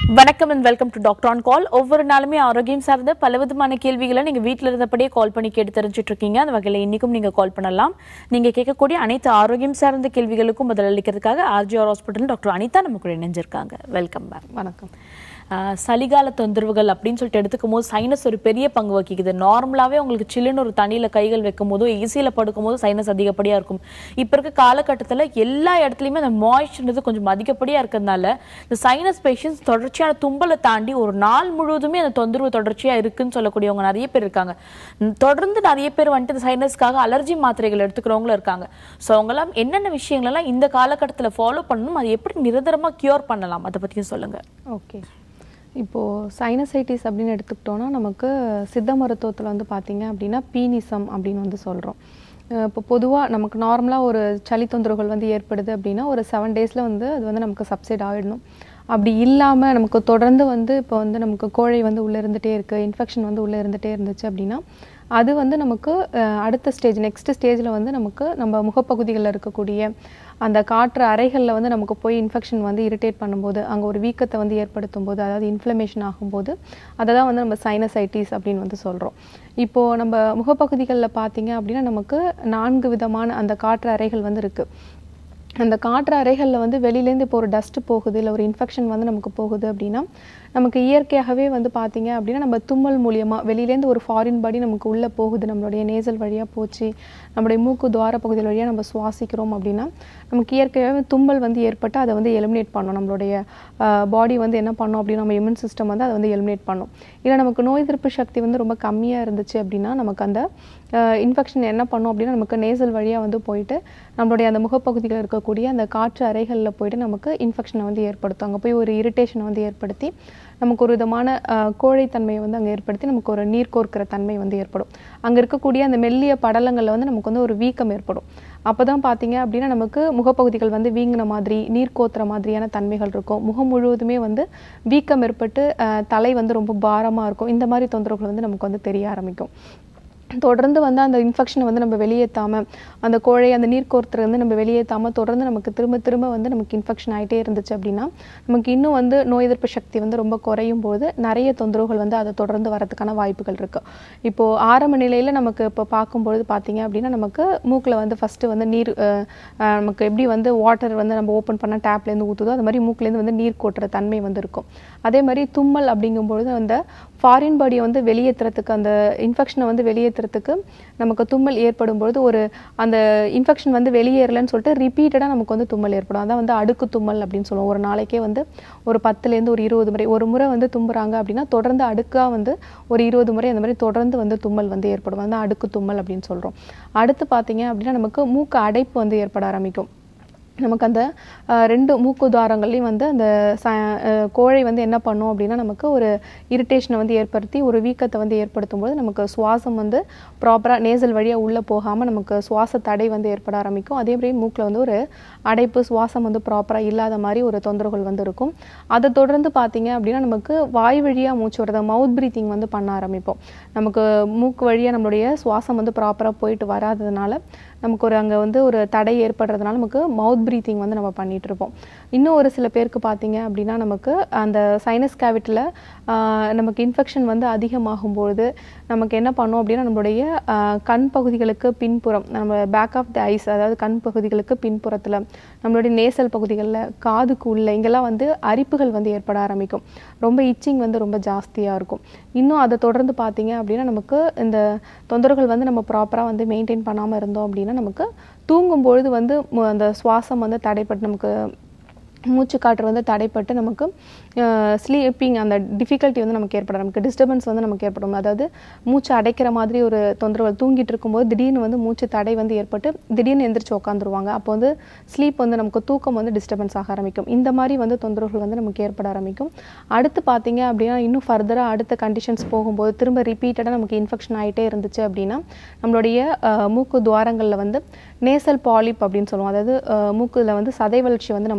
வணக்கம் and welcome to doctor on call ஒவ்வொரு நாளுமே ஆரோக்கியம் சார்ந்த பலவிதமான கேள்விகளை நீங்க வீட்ல இருந்தபடியே கால் பண்ணி கேட்டு தெரிஞ்சுட்டு இருக்கீங்க அந்த வகையில் இன்னைக்கும் நீங்க கால் பண்ணலாம் நீங்க கேட்கக்கூடிய அனைத்து ஆரோக்கியம் சார்ந்த கேள்விகளுக்கும் பதிலளிக்கிறதுக்காக ஆர்ஜிஆர் ஹாஸ்பிட்டல் டாக்டர் அனிதா நம்ம கூட இணைஞ்சிருக்காங்க வெல்கம் மேம் வணக்கம் ஆஹ் சளிகால தொந்தரவுகள் அப்படின்னு சொல்லிட்டு எடுத்துக்கும் போது சைனஸ் ஒரு பெரிய பங்கு வகிக்குது நார்மலாவே உங்களுக்கு சில்லுன்னு ஒரு தண்ணியில கைகள் வைக்கும் போதோ ஏசியில படுக்கும் போது சைனஸ் அதிகப்படியா இருக்கும் இப்ப இருக்க காலகட்டத்துல எல்லா இடத்துலயுமே அந்த மாய்ஸ்சர்ன்றது கொஞ்சம் அதிகப்படியா இருக்கிறதுனால இந்த சைனஸ் பேஷண்ட்ஸ் தொடர்ச்சியான தும்பலை தாண்டி ஒரு நாள் முழுவதுமே அந்த தொந்தரவு தொடர்ச்சியா இருக்குன்னு சொல்லக்கூடியவங்க நிறைய பேர் இருக்காங்க ம், தொடர்ந்து நிறைய பேர் வந்துட்டு இந்த சைனஸ்க்காக அலர்ஜி மாத்திரைகள் எடுத்துக்கிறவங்களும் இருக்காங்க ஸோ அவங்கெல்லாம் என்னென்ன விஷயங்களெல்லாம் இந்த காலகட்டத்துல ஃபாலோ பண்ணணும் அதை எப்படி நிரந்தரமா கியூர் பண்ணலாம் அதை பத்தியும் சொல்லுங்க ஓகே இப்போது சைனசைட்டிஸ் அப்படின்னு எடுத்துக்கிட்டோன்னா நமக்கு சித்த மருத்துவத்தில் வந்து பார்த்தீங்க அப்படின்னா பீனிசம் அப்படின்னு வந்து சொல்கிறோம் இப்போ பொதுவாக நமக்கு நார்மலாக ஒரு சளி தொந்தரவுகள் வந்து ஏற்படுது அப்படின்னா ஒரு செவன் டேஸில் வந்து அது வந்து நமக்கு சப்சைட் ஆகிடணும் அப்படி இல்லாமல் நமக்கு தொடர்ந்து வந்து இப்போ வந்து நமக்கு கோழை வந்து உள்ளே இருந்துகிட்டே இருக்குது இன்ஃபெக்ஷன் வந்து உள்ளே இருந்துகிட்டே இருந்துச்சு அப்படின்னா அது வந்து நமக்கு அஹ், அடுத்த ஸ்டேஜ் நெக்ஸ்ட் ஸ்டேஜில் வந்து நமக்கு நம்ம முகப்பகுதிகளில் இருக்கக்கூடிய அந்த காற்று அறைகளில் வந்து நமக்கு போய் இன்ஃபெக்ஷன் வந்து இரிட்டேட் பண்ணும்போது அங்கே ஒரு வீக்கத்தை வந்து ஏற்படுத்தும் போது அதாவது இன்ஃப்ளமேஷன் ஆகும்போது அதை தான் வந்து நம்ம சைனசைட்டிஸ் அப்படின்னு வந்து சொல்கிறோம் இப்போது நம்ம முகப்பகுதிகளில் பார்த்தீங்க அப்படின்னா நமக்கு நான்கு விதமான அந்த காற்று அறைகள் வந்து இருக்குது அந்த காற்று அறைகளில் வந்து வெளியிலேருந்து இப்போ ஒரு டஸ்ட் போகுது இல்லை ஒரு இன்ஃபெக்ஷன் வந்து நமக்கு போகுது அப்படின்னா நமக்கு இயற்கையாகவே வந்து பார்த்தீங்க அப்படின்னா நம்ம தும்மல் மூலியமாக வெளியிலேருந்து ஒரு ஃபாரின் பாடி நமக்கு உள்ளே போகுது நம்மளுடைய நேசல் வழியாக போச்சு நம்மளுடைய மூக்கு துவார பகுதியில் வழியாக நம்ம சுவாசிக்கிறோம் அப்படின்னா நமக்கு இயற்கையாகவே தும்மல் வந்து ஏற்பட்டு அதை வந்து எலிமினேட் பண்ணும் நம்மளுடைய பாடி வந்து என்ன பண்ணும் அப்படின்னா நம்ம இம்யூன் சிஸ்டம் வந்து அதை வந்து எலிமினேட் பண்ணும் இல்லை நமக்கு நோய் எதிர்ப்பு சக்தி வந்து ரொம்ப கம்மியாக இருந்துச்சு அப்படின்னா நமக்கு அந்த இன்ஃபெக்ஷன் என்ன பண்ணும் அப்படின்னா நமக்கு நேசல் வழியாக வந்து போயிட்டு நம்மளுடைய அந்த முகப்பகுதியில் இருக்கக்கூடிய அந்த காற்று அறைகளில் போயிட்டு நமக்கு இன்ஃபெக்ஷனை வந்து ஏற்படுத்தும் அங்கே போய் ஒரு இரிட்டேஷனை வந்து ஏற்படுத்தி நமக்கு ஒரு விதமான அஹ், கோழைத்தன்மையை வந்து அங்கே ஏற்படுத்தி நமக்கு ஒரு நீர் கோர்க்கிற தன்மை வந்து ஏற்படும் அங்கே இருக்கக்கூடிய அந்த மெல்லிய படலங்களில் வந்து நமக்கு வந்து ஒரு வீக்கம் ஏற்படும் அப்போ தான் பார்த்தீங்க அப்படின்னா நமக்கு முகப்பகுதிகள் வந்து வீங்கின மாதிரி நீர் கோத்துற மாதிரியான தன்மைகள் இருக்கும் முகம் முழுவதுமே வந்து வீக்கம் ஏற்பட்டு அஹ், தலை வந்து ரொம்ப பாரமாக இருக்கும் இந்த மாதிரி தொந்தரவுகள் வந்து நமக்கு வந்து தெரிய ஆரம்பிக்கும் தொடர்ந்து வந்து அந்த இன்ஃபெக்ஷனை வந்து நம்ம வெளியேற்றாமல் அந்த கோழை அந்த நீர் கோர்த்துறது வந்து நம்ம வெளியேற்றாமல் தொடர்ந்து நமக்கு திரும்ப திரும்ப வந்து நமக்கு இன்ஃபெக்ஷன் ஆகிட்டே இருந்துச்சு அப்படின்னா நமக்கு இன்னும் வந்து நோய் எதிர்ப்பு சக்தி வந்து ரொம்ப குறையும் போது நிறைய தொந்தரவுகள் வந்து அதை தொடர்ந்து வரதுக்கான வாய்ப்புகள் இருக்குது இப்போது ஆரம்ப நிலையில் நமக்கு இப்போ பார்க்கும்பொழுது பார்த்தீங்க அப்படின்னா நமக்கு மூக்கில் வந்து ஃபஸ்ட்டு வந்து நீர் அஹ், அஹ், நமக்கு எப்படி வந்து வாட்டர் வந்து நம்ம ஓப்பன் பண்ணால் டேப்லேருந்து ஊற்றுதோ அது மாதிரி மூக்குலேருந்து வந்து நீர் கொட்டுற தன்மை வந்து இருக்கும் அதே மாதிரி தும்மல் அப்படிங்கும்பொழுது அந்த ஃபாரின் பாடியை வந்து வெளியேற்றுறதுக்கு அந்த இன்ஃபெக்ஷனை வந்து வெளியேற்றுறதுக்கு நமக்கு தும்மல் ஏற்படும் பொழுது ஒரு அந்த இன்ஃபெக்ஷன் வந்து வெளியேறலன்னு சொல்லிட்டு ரிப்பீட்டடாக நமக்கு வந்து தும்மல் ஏற்படும் அதான் வந்து அடுக்கு தும்மல் அப்படின்னு சொல்லுவோம் ஒரு நாளைக்கே வந்து ஒரு பத்துலேருந்து ஒரு இருபது முறை ஒரு முறை வந்து தும்புறாங்க அப்படின்னா தொடர்ந்து அடுக்காக வந்து ஒரு இருபது முறை அந்த மாதிரி தொடர்ந்து வந்து தும்மல் வந்து ஏற்படும் வந்து அடுக்கு தும்மல் அப்படின்னு சொல்கிறோம் அடுத்து பார்த்தீங்க அப்படின்னா நமக்கு மூக்கு அடைப்பு வந்து ஏற்பட ஆரம்பிக்கும் நமக்கு அந்த அஹ், ரெண்டு மூக்கு துவாரங்கள்லையும் வந்து அந்த ச அஹ், கோழை வந்து என்ன பண்ணும் அப்படின்னா நமக்கு ஒரு இரிட்டேஷனை வந்து ஏற்படுத்தி ஒரு வீக்கத்தை வந்து ஏற்படுத்தும் போது நமக்கு சுவாசம் வந்து ப்ராப்பராக நேசல் வழியாக உள்ளே போகாமல் நமக்கு சுவாச தடை வந்து ஏற்பட ஆரம்பிக்கும் அதே மாதிரி மூக்கில் வந்து ஒரு அடைப்பு சுவாசம் வந்து ப்ராப்பராக இல்லாத மாதிரி ஒரு தொந்தரவுகள் வந்து இருக்கும் அதை தொடர்ந்து பார்த்தீங்க அப்படின்னா நமக்கு வாய் வழியாக மூச்சு விடுறது மவுத் ப்ரீத்திங் வந்து பண்ண ஆரம்பிப்போம் நமக்கு மூக்கு வழியாக நம்மளுடைய சுவாசம் வந்து ப்ராப்பராக போயிட்டு வராததுனால நமக்கு ஒரு அங்கே வந்து ஒரு தடை ஏற்படுறதுனால நமக்கு மவுத் ப்ரீத்திங் வந்து நம்ம பண்ணிட்டு இருப்போம் இன்னும் ஒரு சில பேருக்கு பார்த்தீங்க அப்படின்னா நமக்கு அந்த சைனஸ் கேவிட்டில் நமக்கு இன்ஃபெக்ஷன் வந்து அதிகமாகும் பொழுது நமக்கு என்ன பண்ணோம் அப்படின்னா நம்மளுடைய ஆஹ், கண் பகுதிகளுக்கு பின்புறம் நம்ம பேக் ஆஃப் த ஐஸ் அதாவது கண் பகுதிகளுக்கு பின்புறத்தில் நம்மளுடைய நேசல் பகுதிகளில் காதுக்கு உள்ள இங்கெல்லாம் வந்து அரிப்புகள் வந்து ஏற்பட ஆரம்பிக்கும் ரொம்ப இச்சிங் வந்து ரொம்ப ஜாஸ்தியாக இருக்கும் இன்னும் அதை தொடர்ந்து பார்த்தீங்க அப்படின்னா நமக்கு இந்த தொந்தரவுகள் வந்து நம்ம ப்ராப்பராக வந்து மெயின்டைன் பண்ணாமல் இருந்தோம் அப்படின்னா நமக்கு தூங்கும் பொழுது வந்து மு- அந்த சுவாசம் வந்து தடைப்பட்டு நமக்கு மூச்சு காற்று வந்து தடைப்பட்டு நமக்கு ஸ்லீப்பிங் அந்த டிஃபிகல்ட்டி வந்து நமக்கு ஏற்படும் நமக்கு டிஸ்டர்பன்ஸ் வந்து நமக்கு ஏற்படும் அதாவது மூச்சு அடைக்கிற மாதிரி ஒரு தொந்தரவு தூங்கிட்டு இருக்கும்போது திடீர்னு வந்து மூச்சு தடை வந்து ஏற்பட்டு திடீர்னு எந்திரிச்சு உட்காந்துருவாங்க அப்போ வந்து ஸ்லீப் வந்து நமக்கு தூக்கம் வந்து டிஸ்டர்பன்ஸ் ஆக ஆரம்பிக்கும் இந்த மாதிரி வந்து தொந்தரவுகள் வந்து நமக்கு ஏற்பட ஆரம்பிக்கும் அடுத்து பார்த்தீங்க அப்படின்னா இன்னும் ஃபர்தராக அடுத்த கண்டிஷன்ஸ் போகும்போது திரும்ப ரிப்பீட்டடாக நமக்கு இன்ஃபெக்ஷன் ஆகிட்டே இருந்துச்சு அப்படின்னா நம்மளுடைய அஹ், மூக்கு துவாரங்களில் வந்து நேசல் பாலிப் அப்படின்னு சொல்லுவோம் அதாவது அஹ், மூக்குல வந்து சதை வளர்ச்சி வந்து நமக்கு வந்து ஏற்பட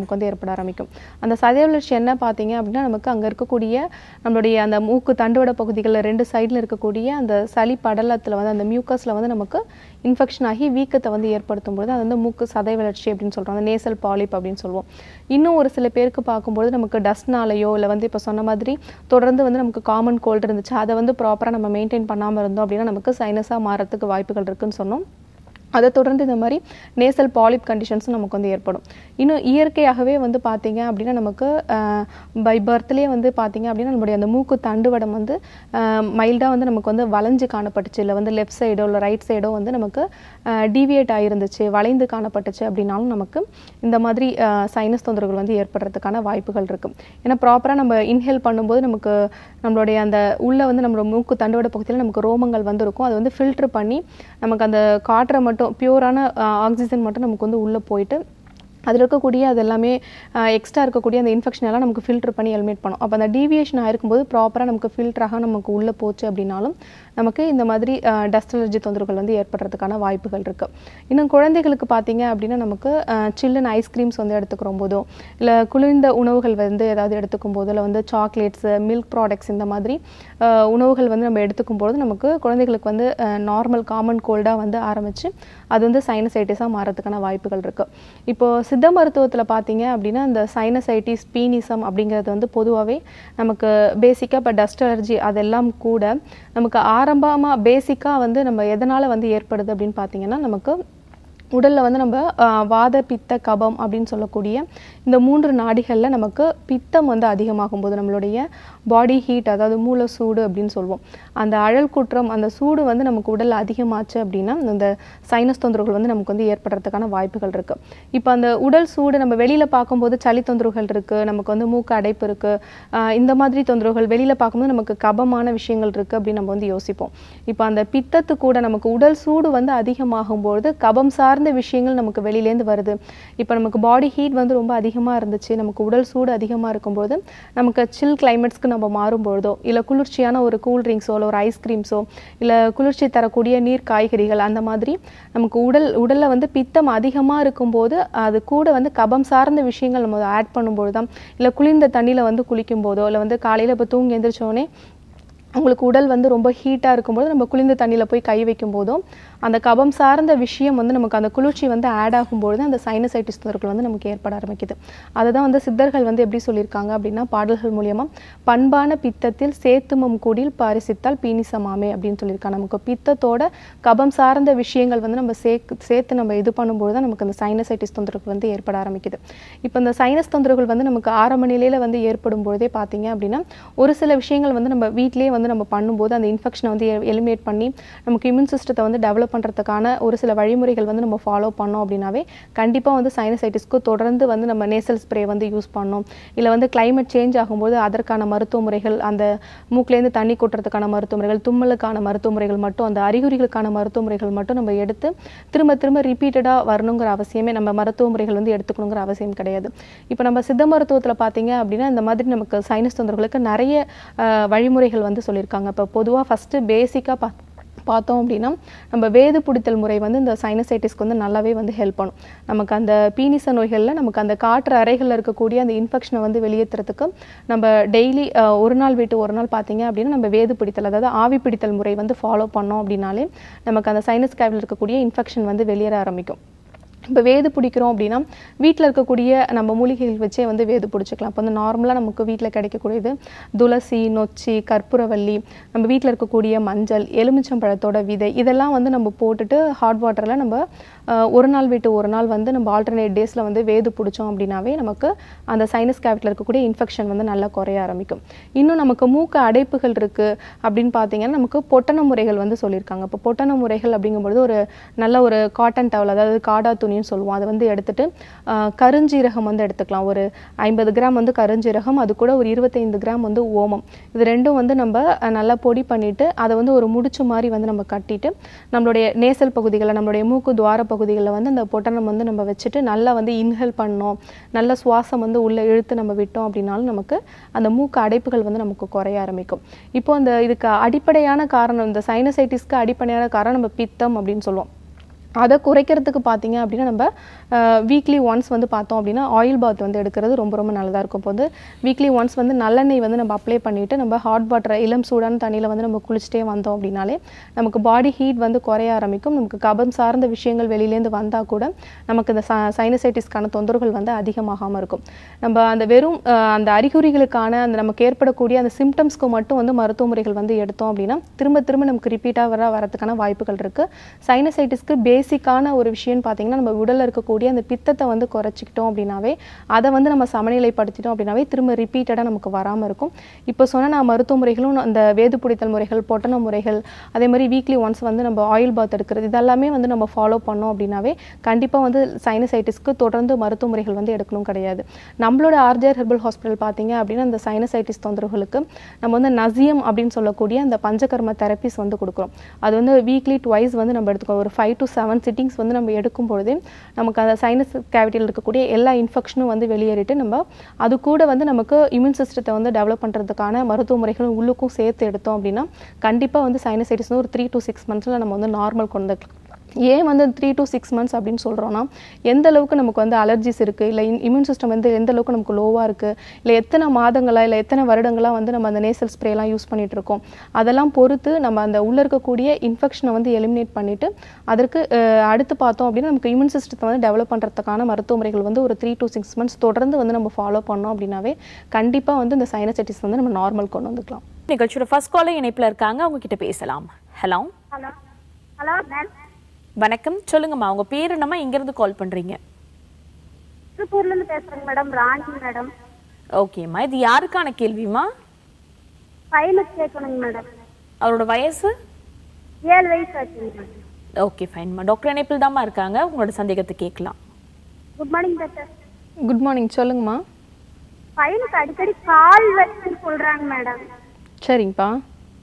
ஏற்பட ஆரம்பிக்கும் அந்த சதை வளர்ச்சி என்ன பார்த்தீங்க அப்படின்னா நமக்கு அங்கே இருக்கக்கூடிய நம்மளுடைய அந்த மூக்கு தண்டுவட பகுதிகளில் ரெண்டு சைடில் இருக்கக்கூடிய அந்த சளி படலத்தில் வந்து அந்த மியூக்கஸில் வந்து நமக்கு இன்ஃபெக்ஷன் ஆகி வீக்கத்தை வந்து ஏற்படுத்தும் பொழுது அது வந்து மூக்கு சதை வளர்ச்சி அப்படின்னு சொல்கிறோம் அந்த நேசல் பாலிப் அப்படின்னு சொல்லுவோம் இன்னும் ஒரு சில பேருக்கு பார்க்கும்பொழுது நமக்கு டஸ்ட்னாலேயோ இல்லை வந்து இப்போ சொன்ன மாதிரி தொடர்ந்து வந்து நமக்கு காமன் கோல்டு இருந்துச்சு அதை வந்து ப்ராப்பராக நம்ம மெயின்டைன் பண்ணாமல் இருந்தோம் அப்படின்னா நமக்கு சைனஸாக மாறத்துக்கு வாய்ப்புகள் இருக்குன்னு சொன்னோம் அதை தொடர்ந்து இந்த மாதிரி நேசல் பாலிப் கண்டிஷன்ஸும் நமக்கு வந்து ஏற்படும் இன்னும் இயற்கையாகவே வந்து பார்த்தீங்க அப்படின்னா நமக்கு பை பர்த்லேயே வந்து பார்த்தீங்க அப்படின்னா நம்மளுடைய அந்த மூக்கு தண்டுவடம் வந்து மைல்டாக வந்து நமக்கு வந்து வளைஞ்சு காணப்பட்டுச்சு இல்லை வந்து லெஃப்ட் சைடோ இல்லை ரைட் சைடோ வந்து நமக்கு டீவியேட் ஆகிருந்துச்சு வளைந்து காணப்பட்டுச்சு அப்படின்னாலும் நமக்கு இந்த மாதிரி சைனஸ் தொந்தரவுகள் வந்து ஏற்படுறதுக்கான வாய்ப்புகள் இருக்கும் ஏன்னா ப்ராப்பராக நம்ம இன்ஹேல் பண்ணும்போது நமக்கு நம்மளுடைய அந்த உள்ள வந்து நம்மளோட மூக்கு தண்டுவட பகுதியில் நமக்கு ரோமங்கள் வந்து இருக்கும் அது வந்து ஃபில்டர் பண்ணி நமக்கு அந்த காற்றை மட்டும் பியூரான ஆக்சிஜன் மட்டும் நமக்கு வந்து உள்ளே போயிட்டு அதில் இருக்கக்கூடிய அது எல்லாமே எக்ஸ்ட்ரா இருக்கக்கூடிய அந்த இன்ஃபெக்ஷன் எல்லாம் நமக்கு ஃபில்டர் பண்ணி எலிமினேட் பண்ணும் அப்போ அந்த டீவியேஷன் ஆயிருக்கும்போது ப்ராப்பராக நமக்கு ஃபில்டராக நமக்கு உள்ளே போச்சு அப்படின்னாலும் நமக்கு இந்த மாதிரி டஸ்ட் அலர்ஜி தொந்தரவுகள் வந்து ஏற்படுறதுக்கான வாய்ப்புகள் இருக்குது இன்னும் குழந்தைகளுக்கு பார்த்தீங்க அப்படின்னா நமக்கு சில்லுன்னு ஐஸ்கிரீம்ஸ் வந்து எடுத்துக்கிறோம் போதோ இல்லை குளிர்ந்த உணவுகள் வந்து ஏதாவது எடுத்துக்கும் போதோ இல்லை வந்து சாக்லேட்ஸு மில்க் ப்ராடக்ட்ஸ் இந்த மாதிரி உணவுகள் வந்து நம்ம எடுத்துக்கும் போது நமக்கு குழந்தைகளுக்கு வந்து நார்மல் காமன் கோல்டாக வந்து ஆரம்பித்து அது வந்து சைனசைட்டிஸாக மாறதுக்கான வாய்ப்புகள் இருக்குது இப்போது சித்த மருத்துவத்தில் பார்த்தீங்க அப்படின்னா இந்த சைனசைட்டிஸ் பீனிசம் அப்படிங்கிறது வந்து பொதுவாகவே நமக்கு பேசிக்காக இப்போ டஸ்ட் அலர்ஜி அதெல்லாம் கூட நமக்கு ஆரம்பமாக பேசிக்காக வந்து நம்ம எதனால் வந்து ஏற்படுது அப்படின்னு பார்த்தீங்கன்னா நமக்கு உடலில் வந்து நம்ம வாத பித்த கபம் அப்படின்னு சொல்லக்கூடிய இந்த மூன்று நாடிகளில் நமக்கு பித்தம் வந்து அதிகமாகும் போது நம்மளுடைய பாடி ஹீட் அதாவது மூல சூடு அப்படின்னு சொல்லுவோம் அந்த அழல் குற்றம் அந்த சூடு வந்து நமக்கு உடலில் அதிகமாச்சு அப்படின்னா அந்த சைனஸ் தொந்தரவுகள் வந்து நமக்கு வந்து ஏற்படுறதுக்கான வாய்ப்புகள் இருக்குது இப்போ அந்த உடல் சூடு நம்ம வெளியில் பார்க்கும்போது சளி தொந்தரவுகள் இருக்குது நமக்கு வந்து மூக்கு அடைப்பு இருக்குது இந்த மாதிரி தொந்தரவுகள் வெளியில் பார்க்கும்போது நமக்கு கபமான விஷயங்கள் இருக்குது அப்படின்னு நம்ம வந்து யோசிப்போம் இப்போ அந்த பித்தத்து கூட நமக்கு உடல் சூடு வந்து அதிகமாகும்போது கபம் சார்ந்த விஷயங்கள் நமக்கு வெளியிலேருந்து வருது இப்போ நமக்கு பாடி ஹீட் வந்து ரொம்ப அதிகமாக இருந்துச்சு நமக்கு உடல் சூடு அதிகமாக இருக்கும்போது நமக்கு சில் கிளைமேட்ஸ்க்கு நம்ம மாறும்பொழுதோ இல்லை குளிர்ச்சியான ஒரு கூல் ட்ரிங்க்ஸோ இல்லை ஒரு ஐஸ்கிரீம்ஸோ இல்லை குளிர்ச்சி தரக்கூடிய நீர் காய்கறிகள் அந்த மாதிரி நமக்கு உடல் உடலில் வந்து பித்தம் அதிகமாக இருக்கும்போது அது கூட வந்து கபம் சார்ந்த விஷயங்கள் நம்ம ஆட் பண்ணும்போது தான் இல்லை குளிர்ந்த தண்ணியில் வந்து குளிக்கும் போதோ இல்லை வந்து காலையில் இப்போ தூங்கி எந்திரிச்சோடனே உங்களுக்கு உடல் வந்து ரொம்ப ஹீட்டாக இருக்கும்போது நம்ம குளிர்ந்த தண்ணியில் போய் கை வைக்கும் போதும் அந்த கபம் சார்ந்த விஷயம் வந்து நமக்கு அந்த குளிர்ச்சி வந்து ஆட் ஆகும்பொழுது அந்த சைனசைட்டிஸ் தொந்தரவுகள் வந்து நமக்கு ஏற்பட ஆரம்பிக்குது அதை தான் வந்து சித்தர்கள் வந்து எப்படி சொல்லியிருக்காங்க அப்படின்னா பாடல்கள் மூலியமா பண்பான பித்தத்தில் சேத்துமம் கூடில் பாரிசித்தால் பீனிசமாமே அப்படின்னு சொல்லியிருக்காங்க நமக்கு பித்தத்தோட கபம் சார்ந்த விஷயங்கள் வந்து நம்ம சேர்க்கு சேர்த்து நம்ம இது பண்ணும்போது தான் நமக்கு அந்த சைனசைட்டிஸ் தொந்தரவுகள் வந்து ஏற்பட ஆரம்பிக்குது இப்போ இந்த சைனஸ் தொந்தரவுகள் வந்து நமக்கு ஆரம்ப நிலையில் வந்து ஏற்படும் பொழுதே பார்த்தீங்க அப்படின்னா ஒரு சில விஷயங்கள் வந்து நம்ம வீட்டிலேயே வந்து நம்ம பண்ணும்போது அந்த இன்ஃபெக்ஷனை வந்து எலிமினேட் பண்ணி நமக்கு இம்யூன் சிஸ்டத்தை வந்து டெவலப் பண்ணுறதுக்கான ஒரு சில வழிமுறைகள் வந்து நம்ம ஃபாலோ பண்ணோம் அப்படின்னாவே கண்டிப்பாக வந்து சைனசைட்டிஸ்க்கு தொடர்ந்து வந்து நம்ம நேசல் ஸ்ப்ரே வந்து யூஸ் பண்ணோம் இல்லை வந்து கிளைமேட் சேஞ்ச் ஆகும்போது அதற்கான மருத்துவ முறைகள் அந்த மூக்குலேருந்து தண்ணி கொட்டுறதுக்கான மருத்துவ முறைகள் தும்மலுக்கான மருத்துவ முறைகள் மட்டும் அந்த அறிகுறிகளுக்கான மருத்துவ முறைகள் மட்டும் நம்ம எடுத்து திரும்ப திரும்ப ரிப்பீட்டடாக வரணுங்கிற அவசியமே நம்ம மருத்துவ முறைகள் வந்து எடுத்துக்கணுங்கிற அவசியம் கிடையாது இப்போ நம்ம சித்த மருத்துவத்தில் பார்த்தீங்க அப்படின்னா இந்த மாதிரி நமக்கு சைனஸ் தொந்தரவுகளுக்கு நிறைய அஹ், வழிமுறைகள் வந்து சொல்லியிருக்காங்க இப்போ பொதுவாக ஃபஸ்ட்டு பேசிக்காக பா பார்த்தோம் அப்படின்னா நம்ம வேது பிடித்தல் முறை வந்து இந்த சைனசைட்டிஸ்க்கு வந்து நல்லாவே வந்து ஹெல்ப் பண்ணும் நமக்கு அந்த பீனிச நோய்களில் நமக்கு அந்த காற்று அறைகளில் இருக்கக்கூடிய அந்த இன்ஃபெக்ஷனை வந்து வெளியேற்றுறதுக்கு நம்ம டெய்லி ஒரு நாள் விட்டு ஒரு நாள் பார்த்தீங்க அப்படின்னா நம்ம வேது பிடித்தல் அதாவது ஆவி பிடித்தல் முறை வந்து ஃபாலோ பண்ணோம் அப்படின்னாலே நமக்கு அந்த சைனஸ் கேவில் இருக்கக்கூடிய இன்ஃபெக்ஷன் வந்து வெளியேற ஆரம்பிக்கும் இப்போ வேது பிடிக்கிறோம் அப்படின்னா வீட்டில் இருக்கக்கூடிய நம்ம மூலிகைகள் வச்சே வந்து வேது பிடிச்சிக்கலாம் இப்போ வந்து நார்மலாக நமக்கு வீட்டில் கிடைக்கக்கூடியது துளசி நொச்சி கற்பூரவள்ளி நம்ம வீட்டில் இருக்கக்கூடிய மஞ்சள் எலுமிச்சம்பழத்தோட விதை இதெல்லாம் வந்து நம்ம போட்டுட்டு ஹாட் வாட்டரில் நம்ம அஹ், ஒரு நாள் விட்டு ஒரு நாள் வந்து நம்ம ஆல்டர்னேட் டேஸில் வந்து வேது பிடிச்சோம் அப்படின்னாவே நமக்கு அந்த சைனஸ் கேவிட்டில் இருக்கக்கூடிய இன்ஃபெக்ஷன் வந்து நல்லா குறைய ஆரம்பிக்கும் இன்னும் நமக்கு மூக்கு அடைப்புகள் இருக்குது அப்படின்னு பார்த்தீங்கன்னா நமக்கு பொட்டன முறைகள் வந்து சொல்லியிருக்காங்க இப்போ பொட்டன முறைகள் அப்படிங்கும்பொழுது ஒரு நல்ல ஒரு காட்டன் டவல் அதாவது காடா துணின்னு சொல்லுவோம் அதை வந்து எடுத்துட்டு ஆஹ், கருஞ்சீரகம் வந்து எடுத்துக்கலாம் ஒரு ஐம்பது கிராம் வந்து கருஞ்சீரகம் அது கூட ஒரு இருபத்தைந்து கிராம் வந்து ஓமம் இது ரெண்டும் வந்து நம்ம அஹ், நல்லா பொடி பண்ணிட்டு அதை வந்து ஒரு முடிச்சு மாதிரி வந்து நம்ம கட்டிட்டு நம்மளுடைய நேசல் பகுதிகளில் நம்மளுடைய மூக்கு துவார பகுதிகளில் வந்து அந்த பொட்டனம் வந்து நம்ம வச்சுட்டு நல்லா வந்து இன்ஹேல் பண்ணோம் நல்ல சுவாசம் வந்து உள்ளே இழுத்து நம்ம விட்டோம் அப்படின்னாலும் நமக்கு அந்த மூக்கு அடைப்புகள் வந்து நமக்கு குறைய ஆரம்பிக்கும் இப்போ அந்த இதுக்கு அடிப்படையான காரணம் இந்த சைனசைட்டிஸ்க்கு அடிப்படையான காரணம் நம்ம பித்தம் அப்படின்னு சொல்லுவோம் அதை குறைக்கிறதுக்கு பார்த்தீங்க அப்படின்னா நம்ம வீக்லி ஒன்ஸ் வந்து பார்த்தோம் அப்படின்னா ஆயில் பாத் வந்து எடுக்கிறது ரொம்ப ரொம்ப நல்லதாக இருக்கும் இப்போ வந்து வீக்லி ஒன்ஸ் வந்து நல்லெண்ணெய் வந்து நம்ம அப்ளை பண்ணிவிட்டு நம்ம ஹாட் வாட்டர் இளம் சூடான தண்ணியில் வந்து நம்ம குளிச்சுட்டே வந்தோம் அப்படின்னாலே நமக்கு பாடி ஹீட் வந்து குறைய ஆரம்பிக்கும் நமக்கு கபம் சார்ந்த விஷயங்கள் வெளியிலேருந்து வந்தால் கூட நமக்கு இந்த சைனசைட்டிஸ்க்கான தொந்தரவுகள் வந்து அதிகமாகாமல் இருக்கும் நம்ம அந்த வெறும் அஹ், அந்த அறிகுறிகளுக்கான அந்த நமக்கு ஏற்படக்கூடிய அந்த சிம்டம்ஸ்க்கு மட்டும் வந்து மருத்துவ முறைகள் வந்து எடுத்தோம் அப்படின்னா திரும்ப திரும்ப நமக்கு ரிப்பீட்டாக வர வரதுக்கான வாய்ப்புகள் இருக்குது சைனசைட்டிஸ்க்கு பேசிக்கான ஒரு விஷயம்னு பார்த்தீங்கன்னா நம்ம உடலில் இருக்கக்கூடிய அந்த பித்தத்தை வந்து குறைச்சிக்கிட்டோம் அப்படின்னாவே அதை வந்து நம்ம சமநிலைப்படுத்திட்டோம் அப்படின்னாவே திரும்ப ரிப்பீட்டடாக நமக்கு வராமல் இருக்கும் இப்போ சொன்ன நான் மருத்துவ முறைகளும் அந்த வேது பிடித்தல் முறைகள் பொட்டன முறைகள் அதே மாதிரி வீக்லி ஒன்ஸ் வந்து நம்ம ஆயில் பாத் எடுக்கிறது இதெல்லாமே வந்து நம்ம ஃபாலோ பண்ணோம் அப்படின்னாவே கண்டிப்பாக வந்து சைனசைட்டிஸ்க்கு தொடர்ந்து மருத்துவ முறைகள் வந்து எடுக்கணும் கிடையாது நம்மளோட ஆர்ஜிஆர் ஹெர்பல் ஹாஸ்பிட்டல் பார்த்தீங்க அப்படின்னா அந்த சைனசைட்டிஸ் தொந்தரவுகளுக்கு நம்ம வந்து நசியம் அப்படின்னு சொல்லக்கூடிய அந்த பஞ்சகர்ம தெரப்பிஸ் வந்து கொடுக்குறோம் அது வந்து வீக்லி ட்வைஸ் வந்து நம்ம எடுத்துக்கோ ஒரு ஃபைவ் டு செவன் சிட்டிங்ஸ் வந்து நம்ம எடுக்கும் பொழுதே நமக்கு அந்த சைனஸ் கேவிட்டியில் இருக்கக்கூடிய எல்லா இன்ஃபெக்ஷனும் வந்து வெளியேறிட்டு நம்ம அது கூட வந்து நமக்கு இம்யூன் சிஸ்டத்தை வந்து டெவலப் பண்ணுறதுக்கான மருத்துவ முறைகளும் உள்ளுக்கும் சேர்த்து எடுத்தோம் அப்படின்னா கண்டிப்பாக வந்து சைனசைட்டிஸ் ஒரு த்ரீ டு சிக்ஸ் மந்த்ஸில் நம்ம வந்து நார்மல் கொண்டு வந்துக்கலாம். ஏன் வந்து த்ரீ டு சிக்ஸ் மந்த்ஸ் அப்படின்னு சொல்கிறோன்னா எந்த அளவுக்கு நமக்கு வந்து அலர்ஜிஸ் இருக்குது இல்லை இம்யூன் சிஸ்டம் வந்து எந்த அளவுக்கு நமக்கு லோவாக இருக்குது இல்லை எத்தனை மாதங்களா இல்லை எத்தனை வருடங்களா வந்து நம்ம அந்த நேசல் ஸ்ப்ரேலாம் யூஸ் பண்ணிட்டு இருக்கோம் அதெல்லாம் பொறுத்து நம்ம அந்த உள்ளே இருக்கக்கூடிய இன்ஃபெக்ஷனை வந்து எலிமினேட் பண்ணிவிட்டு அதற்கு அஹ், அடுத்து பார்த்தோம் அப்படின்னா நமக்கு இம்யூன் சிஸ்டத்தை வந்து டெவலப் பண்ணுறதுக்கான மருத்துவ முறைகள் வந்து ஒரு த்ரீ டு சிக்ஸ் மந்த்ஸ் தொடர்ந்து வந்து நம்ம ஃபாலோ பண்ணோம் அப்படின்னாவே கண்டிப்பாக வந்து இந்த சைனசைட்டிஸ் வந்து நம்ம நார்மல் கொண்டு வந்துக்கலாம் நிகழ்ச்சியோட ஃபர்ஸ்ட் காலர் இணைப்புல இருக்காங்க அவங்க கிட்ட பேசலாம் ஹலோ ஹலோ ஹலோ மேம் வணக்கம் சொல்லுங்கம்மா உங்க பேர் என்னம்மா இங்க இருந்து கால் பண்றீங்க திருப்பூர்ல இருந்து பேசுறேங்க மேடம் ராணி மேடம் ஓகேம்மா இது யாருக்கான கேள்விமா பையனுக்கு கேட்கணுங்க மேடம் அவரோட வயசு ஏழு வயசு ஆச்சுங்க மேடம் ஓகே ஃபைன்மா டாக்டர் இணைப்பில் தாம்மா இருக்காங்க உங்களோட சந்தேகத்தை கேட்கலாம் good morning doctor good morning சொல்லுங்கம்மா பையனுக்கு அடிக்கடி கால் வச்சுன்னு சொல்றாங்க மேடம் சரிங்கப்பா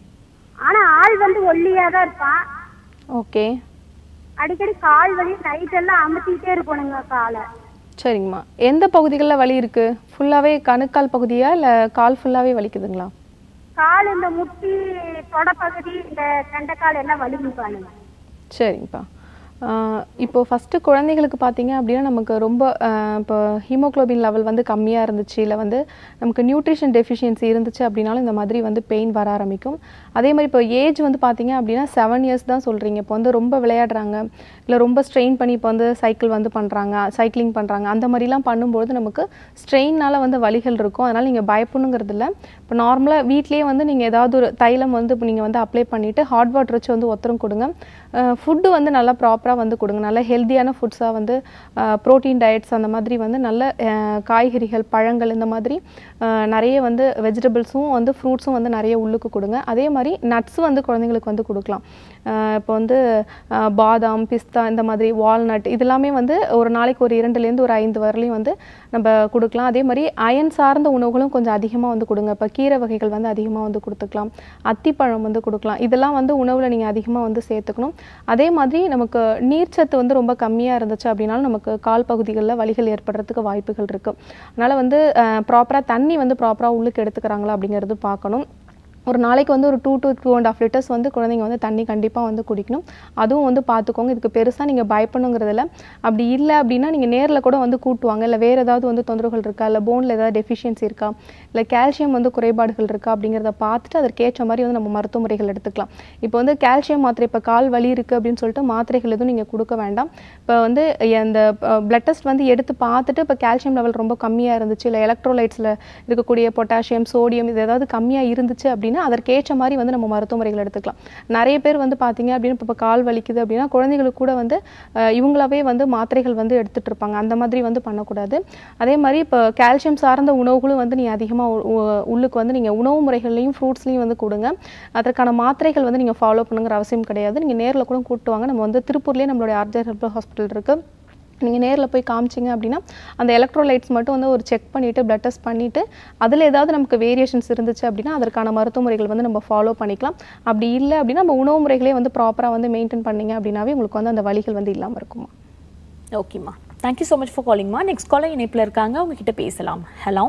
ஆனா ஆள் வந்து ஒல்லியா தான் இருப்பான் ஓகே அடிக்கடி கால் வலி நைட் எல்லாம் அமுத்திட்டே இருக்கணுங்க காலை சரிங்கம்மா எந்த பகுதிகளில் வலி இருக்குது ஃபுல்லாகவே கணுக்கால் பகுதியா இல்லை கால் ஃபுல்லாகவே வலிக்குதுங்களா கால் இந்த முட்டி தொடப்பகுதி இந்த கண்டைக்கால் எல்லாம் வலிங்க பாருங்க சரிங்கப்பா ஆஹ் இப்போ ஃபஸ்ட்டு குழந்தைகளுக்கு பார்த்தீங்க அப்படின்னா நமக்கு ரொம்ப ஆஹ் இப்போ ஹீமோகுளோபின் லெவல் வந்து கம்மியாக இருந்துச்சு இல்லை வந்து நமக்கு நியூட்ரிஷன் டெஃபிஷியன்சி இருந்துச்சு அப்படின்னாலும் இந்த மாதிரி வந்து பெயின் வர ஆரம்பிக்கும் அதே மாதிரி இப்போ ஏஜ் வந்து பார்த்தீங்க அப்படின்னா செவன் இயர்ஸ் தான் சொல்கிறீங்க இப்போ வந்து ரொம்ப விளையாடுறாங்க இல்லை ரொம்ப ஸ்ட்ரெயின் பண்ணி இப்போ வந்து சைக்கிள் வந்து பண்ணுறாங்க சைக்கிளிங் பண்ணுறாங்க அந்த மாதிரிலாம் பண்ணும்போது நமக்கு ஸ்ட்ரெயினால் வந்து வலிகள் இருக்கும் அதனால் நீங்கள் பயப்படணுங்கிறது இல்லை இப்போ நார்மலாக வீட்லேயே வந்து நீங்கள் ஏதாவது ஒரு தைலம் வந்து இப்போ நீங்கள் வந்து அப்ளை பண்ணிவிட்டு ஹாட் வாட்டர் வச்சு வந்து ஒத்தரம் கொடுங்க ஃபுட்டு வந்து நல்லா ப்ராப்பராக வந்து கொடுங்க நல்ல ஹெல்த்தியான ஃபுட்ஸாக வந்து ப்ரோட்டீன் டயட்ஸ் அந்த மாதிரி வந்து நல்ல அஹ், காய்கறிகள் பழங்கள் இந்த மாதிரி அஹ், நிறைய வந்து வெஜிடபிள்ஸும் வந்து ஃப்ரூட்ஸும் வந்து நிறைய உள்ளுக்கு கொடுங்க அதே மாதிரி நட்ஸ் வந்து குழந்தைங்களுக்கு வந்து கொடுக்கலாம் அஹ், இப்போ வந்து அஹ், பாதாம் பிஸ்தா இந்த மாதிரி வால்நட் இதெல்லாமே வந்து ஒரு நாளைக்கு ஒரு இரண்டுலேருந்து ஒரு ஐந்து வரலையும் வந்து நம்ம கொடுக்கலாம் அதே மாதிரி அயன் சார்ந்த உணவுகளும் கொஞ்சம் அதிகமாக வந்து கொடுங்க இப்போ கீரை வகைகள் வந்து அதிகமாக வந்து கொடுத்துக்கலாம் அத்திப்பழம் வந்து கொடுக்கலாம் இதெல்லாம் வந்து உணவில் நீங்கள் அதிகமாக வந்து சேர்த்துக்கணும் அதே மாதிரி நமக்கு நீர்ச்சத்து வந்து ரொம்ப கம்மியாக இருந்துச்சு அப்படின்னாலும் நமக்கு கால் பகுதிகளில் வலிகள் ஏற்படுறதுக்கு வாய்ப்புகள் இருக்குது அதனால் வந்து ப்ராப்பராக தண்ணி வந்து ப்ராப்பராக உள்ளுக்கு எடுத்துக்கிறாங்களா அப்படிங்கிறது பார்க்கணும் ஒரு நாளைக்கு வந்து ஒரு two to two and half litres வந்து குழந்தைங்க வந்து தண்ணி கண்டிப்பாக வந்து குடிக்கணும் அதுவும் வந்து பார்த்துக்கோங்க இதுக்கு பெருசாக நீங்கள் பயப்படணுங்கிறதுல அப்படி இல்லை அப்படின்னா நீங்கள் நேரில் கூட வந்து கூட்டுவாங்க இல்லை வேறு ஏதாவது வந்து தொந்தரவுகள் இருக்கா இல்லை போனில் ஏதாவது டெஃபிஷியன்சி இருக்கா இல்லை கால்சியம் வந்து குறைபாடுகள் இருக்கா அப்படிங்கிறத பார்த்துட்டு அதற்கேற்ற மாதிரி வந்து நம்ம மருத்துவ முறைகள் எடுத்துக்கலாம் இப்போ வந்து கால்சியம் மாத்திரை இப்போ கால் வலி இருக்குது அப்படின்னு சொல்லிட்டு மாத்திரைகள் எதுவும் நீங்கள் கொடுக்க வேண்டாம் இப்போ வந்து அந்த பிளட் டெஸ்ட் வந்து எடுத்து பார்த்துட்டு இப்போ கால்சியம் லெவல் ரொம்ப கம்மியாக இருந்துச்சு இல்லை எலக்ட்ரோலைட்ஸில் இருக்கக்கூடிய பொட்டாசியம் சோடியம் இது ஏதாவது கம்மியாக இருந்துச்சு அப்படின்னா அதற்கேற்ற மாதிரி வந்து நம்ம மருத்துவ முறைகள் எடுத்துக்கலாம் நிறைய பேர் வந்து பார்த்தீங்க அப்படின்னா இப்போ கால் வலிக்குது அப்படின்னா குழந்தைகளுக்கு கூட வந்து அஹ், இவங்களாவே வந்து மாத்திரைகள் வந்து எடுத்துட்டு இருப்பாங்க அந்த மாதிரி வந்து பண்ணக்கூடாது அதே மாதிரி இப்போ கால்சியம் சார்ந்த உணவுகளும் வந்து நீங்கள் அதிகமாக உள்ளுக்கு வந்து நீங்கள் உணவு முறைகள்லையும் ஃப்ரூட்ஸ்லையும் வந்து கொடுங்க அதற்கான மாத்திரைகள் வந்து நீங்கள் ஃபாலோ பண்ணுங்கிற அவசியம் கிடையாது நீங்கள் நேரில் கூட கூப்பிட்டு வாங்க நம்ம வந்து திருப்பூர்லேயே நம்மளுடைய ஆர்ஜர் ஹெல்ப் ஹாஸ்பிட்டல் இருக்குது நீங்கள் நேரில் போய் காமிச்சிங்க அப்படின்னா அந்த எலக்ட்ரோலைட்ஸ் மட்டும் வந்து ஒரு செக் பண்ணிவிட்டு பிளட் டெஸ்ட் பண்ணிவிட்டு அதில் ஏதாவது நமக்கு வேரியேஷன்ஸ் இருந்துச்சு அப்படின்னா அதற்கான மருத்துவ முறைகள் வந்து நம்ம ஃபாலோ பண்ணிக்கலாம் அப்படி இல்லை அப்படின்னா நம்ம உணவு முறைகளே வந்து ப்ராப்பராக வந்து மெயின்டைன் பண்ணீங்க அப்படின்னாவே உங்களுக்கு வந்து அந்த வலிகள் வந்து இல்லாமல் இருக்குமா ஓகேம்மா தேங்க்யூ ஸோ மச் ஃபார் காலிங்மா நெக்ஸ்ட் காலர் இணைப்பில் இருக்காங்க அவங்க கிட்ட பேசலாம் ஹலோ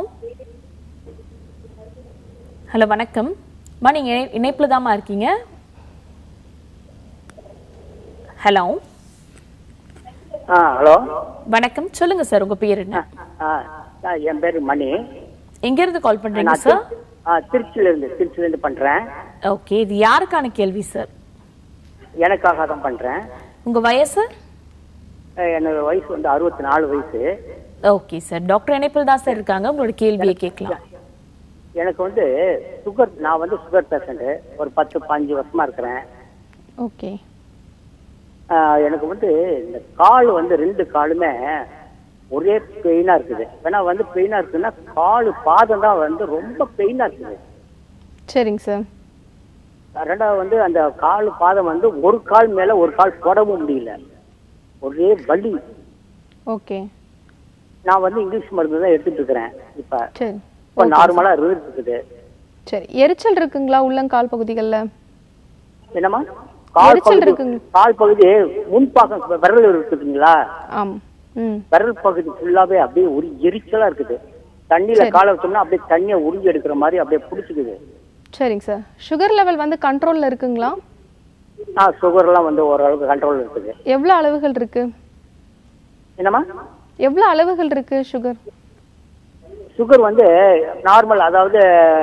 ஹலோ வணக்கம் மா நீங்க இணை- இணைப்புல தாம்மா இருக்கீங்க ஹலோ ஆ ஹலோ வணக்கம் சொல்லுங்க சார் உங்க பேர் என்ன ஆ ஆ, என் பேர் மணி எங்க இருந்து கால் பண்றீங்க நான் சார் திரு- ஆ திருச்சியிலேருந்து திருச்சியிலேருந்து பண்ணுறேன் ஓகே இது யாருக்கான கேள்வி சார் எனக்காக தான் பண்ணுறேன் உங்க வயசு என்னோட வயசு வந்து அறுபத்தி நாலு வயசு ஓகே சார் டாக்டர் இணைப்பில் தான் சார் இருக்காங்க உங்களோட கேள்வியை கேட்கலாம் எனக்கு வந்து சுகர் நான் வந்து சுகர் பேஷண்ட்டு ஒரு பத்து பாஞ்சு வருஷமா இருக்கிறேன் ஓகே ஆ, எனக்கு வந்து இந்த கால் வந்து ரெண்டு காலுமே ஒரே பெயினா இருக்குது ஏன்னா வந்து பெயினா இருக்குன்னா கால் பாதம் தான் வந்து ரொம்ப பெயினா இருக்குது சரிங்க சார் ரெண்டாவது வந்து அந்த கால் பாதம் வந்து ஒரு கால் மேல ஒரு கால் போடவும் முடியல ஒரே வலி ஓகே நான் வந்து இங்கிலீஷ் மருந்து தான் எடுத்துட்டு இருக்கிறேன் இப்ப சரி இப்ப நார்மலா இருந்துட்டு இருக்குது சரி எரிச்சல் இருக்குங்களா உள்ளங்கால் பகுதிகளில் என்னம்மா கால் எரிச்சல் பகுதி இருக்குங்க. கால் பகுதி முன்பாகம் விரல் இருக்குதுங்களா ஆம் ம் விரல் பகுதி ஃபுல்லாவே அப்படியே ஒரு எரிச்சலா இருக்குது தண்ணியில காலை வச்சோம்னா அப்படியே தண்ணியை உறிஞ்சி எடுக்கிற மாதிரி அப்படியே பிடிச்சிக்குது சரிங்க சார் சுகர் லெவல் வந்து கண்ட்ரோலில் இருக்குங்களா ஆ சுகர்லாம் வந்து ஓரளவுக்கு கண்ட்ரோல் இருக்குது எவ்வளோ அளவுகள் இருக்கு என்னம்மா எவ்வளோ அளவுகள் இருக்கு சுகர் சுகர் வந்து நார்மல் அதாவது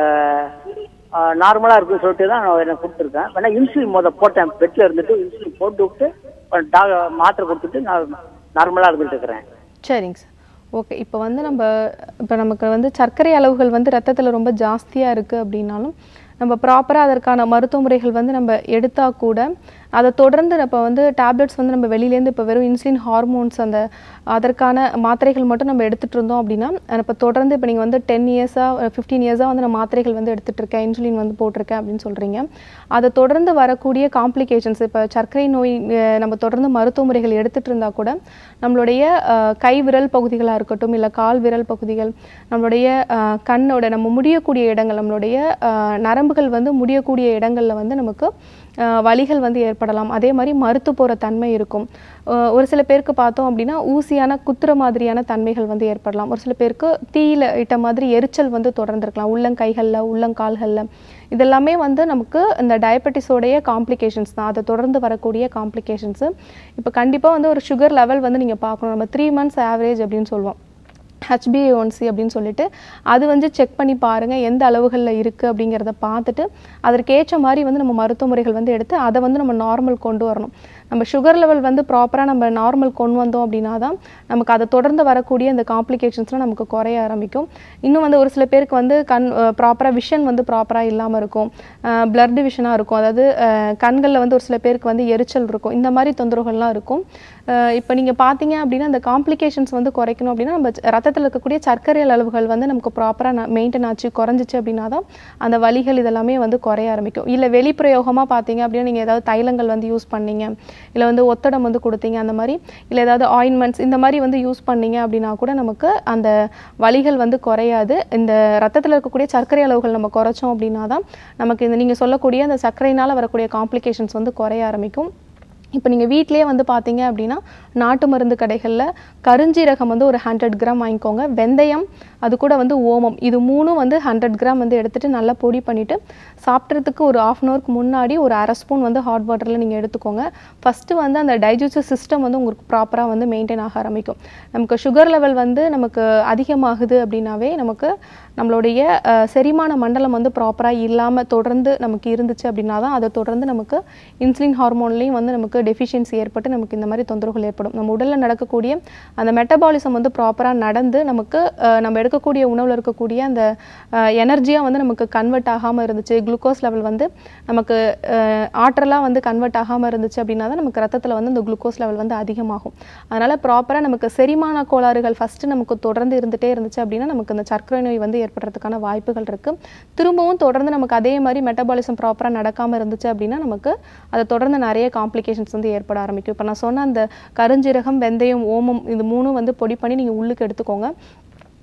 நார்மலா இருக்குன்னு சொல்லிட்டு தான் நான் எனக்கு கொடுத்துருக்கேன் வேணா இன்சுலின் முத போட்டேன் பெட்ல இருந்துட்டு இன்சுலின் போட்டு விட்டு அப்புறம் டா- மாத்திரை கொடுத்துட்டு நான் நார்மலா இருந்துட்டு இருக்கிறேன் சரிங்க சார் ஓகே இப்போ வந்து நம்ம இப்போ நமக்கு வந்து சர்க்கரை அளவுகள் வந்து ரத்தத்தில் ரொம்ப ஜாஸ்தியாக இருக்குது அப்படின்னாலும் நம்ம ப்ராப்பராக அதற்கான மருத்துவ முறைகள் வந்து நம்ம எடுத்தால் கூட அதை தொடர்ந்து இப்போ வந்து டேப்லெட்ஸ் வந்து நம்ம வெளியிலேருந்து இப்போ வெறும் இன்சுலின் ஹார்மோன்ஸ் அந்த அதற்கான மாத்திரைகள் மட்டும் நம்ம எடுத்துகிட்டு இருந்தோம் அப்படின்னா இப்போ தொடர்ந்து இப்போ நீங்கள் வந்து டென் இயர்ஸாக ஃபிஃப்டீன் இயர்ஸாக வந்து நான் மாத்திரைகள் வந்து எடுத்துகிட்டு இருக்கேன் இன்சுலின் வந்து போட்டிருக்கேன் அப்படின்னு சொல்கிறீங்க அதை தொடர்ந்து வரக்கூடிய காம்ப்ளிகேஷன்ஸ் இப்போ சர்க்கரை நோய் அஹ், நம்ம தொடர்ந்து மருத்துவ முறைகள் எடுத்துகிட்டு இருந்தால் கூட நம்மளுடைய அஹ், கை விரல் பகுதிகளாக இருக்கட்டும் இல்லை கால் விரல் பகுதிகள் நம்மளுடைய அஹ், கண்ணோட நம்ம முடியக்கூடிய இடங்கள் நம்மளுடைய அஹ், நரம்புகள் வந்து முடியக்கூடிய இடங்களில் வந்து நமக்கு அஹ், வலிகள் வந்து ஏற்படலாம் அதே மாதிரி மருத்து போகிற தன்மை இருக்கும் அஹ், ஒரு சில பேருக்கு பார்த்தோம் அப்படின்னா ஊசியான குத்துற மாதிரியான தன்மைகள் வந்து ஏற்படலாம் ஒரு சில பேருக்கு தீயில இட்ட மாதிரி எரிச்சல் வந்து தொடர்ந்து இருக்கலாம் உள்ளங்கைகளில் உள்ளங்கால்களில் இதெல்லாமே வந்து நமக்கு இந்த டயபெட்டிஸோடைய காம்ப்ளிகேஷன்ஸ் தான் அதை தொடர்ந்து வரக்கூடிய காம்ப்ளிகேஷன்ஸு இப்போ கண்டிப்பாக வந்து ஒரு சுகர் லெவல் வந்து நீங்கள் பார்க்கணும் நம்ம த்ரீ மந்த்ஸ் ஆவரேஜ் அப்படின்னு சொல்லுவோம் ஹெச்பிஏஒன்சி அப்படின்னு சொல்லிட்டு அது வந்து செக் பண்ணி பாருங்கள் எந்த அளவுகளில் இருக்குது அப்படிங்கிறத பார்த்துட்டு அதற்கேற்ற மாதிரி வந்து நம்ம மருத்துவ முறைகள் வந்து எடுத்து அதை வந்து நம்ம நார்மல் கொண்டு வரணும் நம்ம சுகர் லெவல் வந்து ப்ராப்பராக நம்ம நார்மல் கொண்டு வந்தோம் அப்படின்னா தான் நமக்கு அதை தொடர்ந்து வரக்கூடிய இந்த காம்ப்ளிகேஷன்ஸ்லாம் நமக்கு குறைய ஆரம்பிக்கும் இன்னும் வந்து ஒரு சில பேருக்கு வந்து கண் ப்ராப்பராக விஷன் வந்து ப்ராப்பராக இல்லாமல் இருக்கும் பிளட் விஷனாக இருக்கும் அதாவது கண்களில் வந்து ஒரு சில பேருக்கு வந்து எரிச்சல் இருக்கும் இந்த மாதிரி தொந்தரவுகள்லாம் இருக்கும் இப்போ நீங்கள் பார்த்தீங்க அப்படின்னா அந்த காம்ப்ளிகேஷன்ஸ் வந்து குறைக்கணும் அப்படின்னா நம்ம ரத்தத்தில் இருக்கக்கூடிய சர்க்கரை அளவுகள் வந்து நமக்கு ப்ராப்பராக மெயின்டைன் ஆச்சு குறைஞ்சிச்சு அப்படின்னா தான் அந்த வலிகள் இதெல்லாமே வந்து குறைய ஆரம்பிக்கும் இல்லை வெளிப்பிரயோகமாக பார்த்தீங்க அப்படின்னா நீங்கள் ஏதாவது தைலங்கள் வந்து யூஸ் பண்ணீங்க இல்லை வந்து ஒத்தடம் வந்து கொடுத்தீங்க அந்த மாதிரி இல்லை ஏதாவது ஆயின்மெண்ட்ஸ் இந்த மாதிரி வந்து யூஸ் பண்ணீங்க அப்படின்னா கூட நமக்கு அந்த வலிகள் வந்து குறையாது இந்த ரத்தத்தில் இருக்கக்கூடிய சர்க்கரை அளவுகள் நம்ம குறைச்சோம் அப்படின்னா தான் நமக்கு இந்த நீங்கள் சொல்லக்கூடிய அந்த சர்க்கரையினால் வரக்கூடிய காம்ப்ளிகேஷன்ஸ் வந்து குறைய ஆரம்பிக்கும் இப்போ நீங்கள் வீட்டிலேயே வந்து பார்த்தீங்க அப்படின்னா நாட்டு மருந்து கடைகளில் கருஞ்சீரகம் வந்து ஒரு ஹண்ட்ரட் கிராம் வாங்கிக்கோங்க வெந்தயம் அது கூட வந்து ஓமம் இது மூணும் வந்து ஹண்ட்ரட் கிராம் வந்து எடுத்துட்டு நல்லா பொடி பண்ணிவிட்டு சாப்பிட்றதுக்கு ஒரு ஆஃப் அன் ஹவருக்கு முன்னாடி ஒரு அரை ஸ்பூன் வந்து ஹாட் வாட்டரில் நீங்கள் எடுத்துக்கோங்க ஃபஸ்ட்டு வந்து அந்த டைஜஸ்டிவ் சிஸ்டம் வந்து உங்களுக்கு ப்ராப்பராக வந்து மெயின்டைன் ஆக ஆரம்பிக்கும் நமக்கு சுகர் லெவல் வந்து நமக்கு அதிகமாகுது அப்படின்னாவே நமக்கு நம்மளுடைய அஹ், செரிமான மண்டலம் வந்து ப்ராப்பராக இல்லாமல் தொடர்ந்து நமக்கு இருந்துச்சு அப்படின்னா தான் அதை தொடர்ந்து நமக்கு இன்சுலின் ஹார்மோன்லேயும் வந்து நமக்கு டெஃபிஷியன்சி ஏற்பட்டு நமக்கு இந்த மாதிரி தொந்தரவுகள் ஏற்படும் நம்ம உடலில் நடக்கக்கூடிய அந்த மெட்டபாலிசம் வந்து ப்ராப்பராக நடந்து நமக்கு அஹ், நம்ம எடுக்கக்கூடிய உணவில் இருக்கக்கூடிய அந்த எனர்ஜியாக வந்து நமக்கு கன்வெர்ட் ஆகாமல் இருந்துச்சு குளுக்கோஸ் லெவல் வந்து நமக்கு ஆற்றலாக வந்து கன்வெர்ட் ஆகாமல் இருந்துச்சு அப்படின்னா தான் நமக்கு ரத்தத்தில் வந்து இந்த குளுக்கோஸ் லெவல் வந்து அதிகமாகும் அதனால் ப்ராப்பராக நமக்கு செரிமான கோளாறுகள் ஃபஸ்ட்டு நமக்கு தொடர்ந்து இருந்துகிட்டே இருந்துச்சு அப்படின்னா நமக்கு இந்த சர்க்கரை நோய் வந்து ஏற்படுறதுக்கான வாய்ப்புகள் இருக்குது திரும்பவும் தொடர்ந்து நமக்கு அதே மாதிரி மெட்டபாலிசம் ப்ராப்பராக நடக்காமல் இருந்துச்சு அப்படின்னா நமக்கு அதை தொடர்ந்து நிறைய காம்ப்ளிகேஷன்ஸ் வந்து ஏற்பட ஆரம்பிக்கும் இப்போ நான் சொன்ன அந்த கருஞ்சீரகம் வெந்தயம் ஓமம் இது மூணும் வந்து பொடி பண்ணி நீங்கள் உள்ளுக்கு எடுத்துக்கோங்க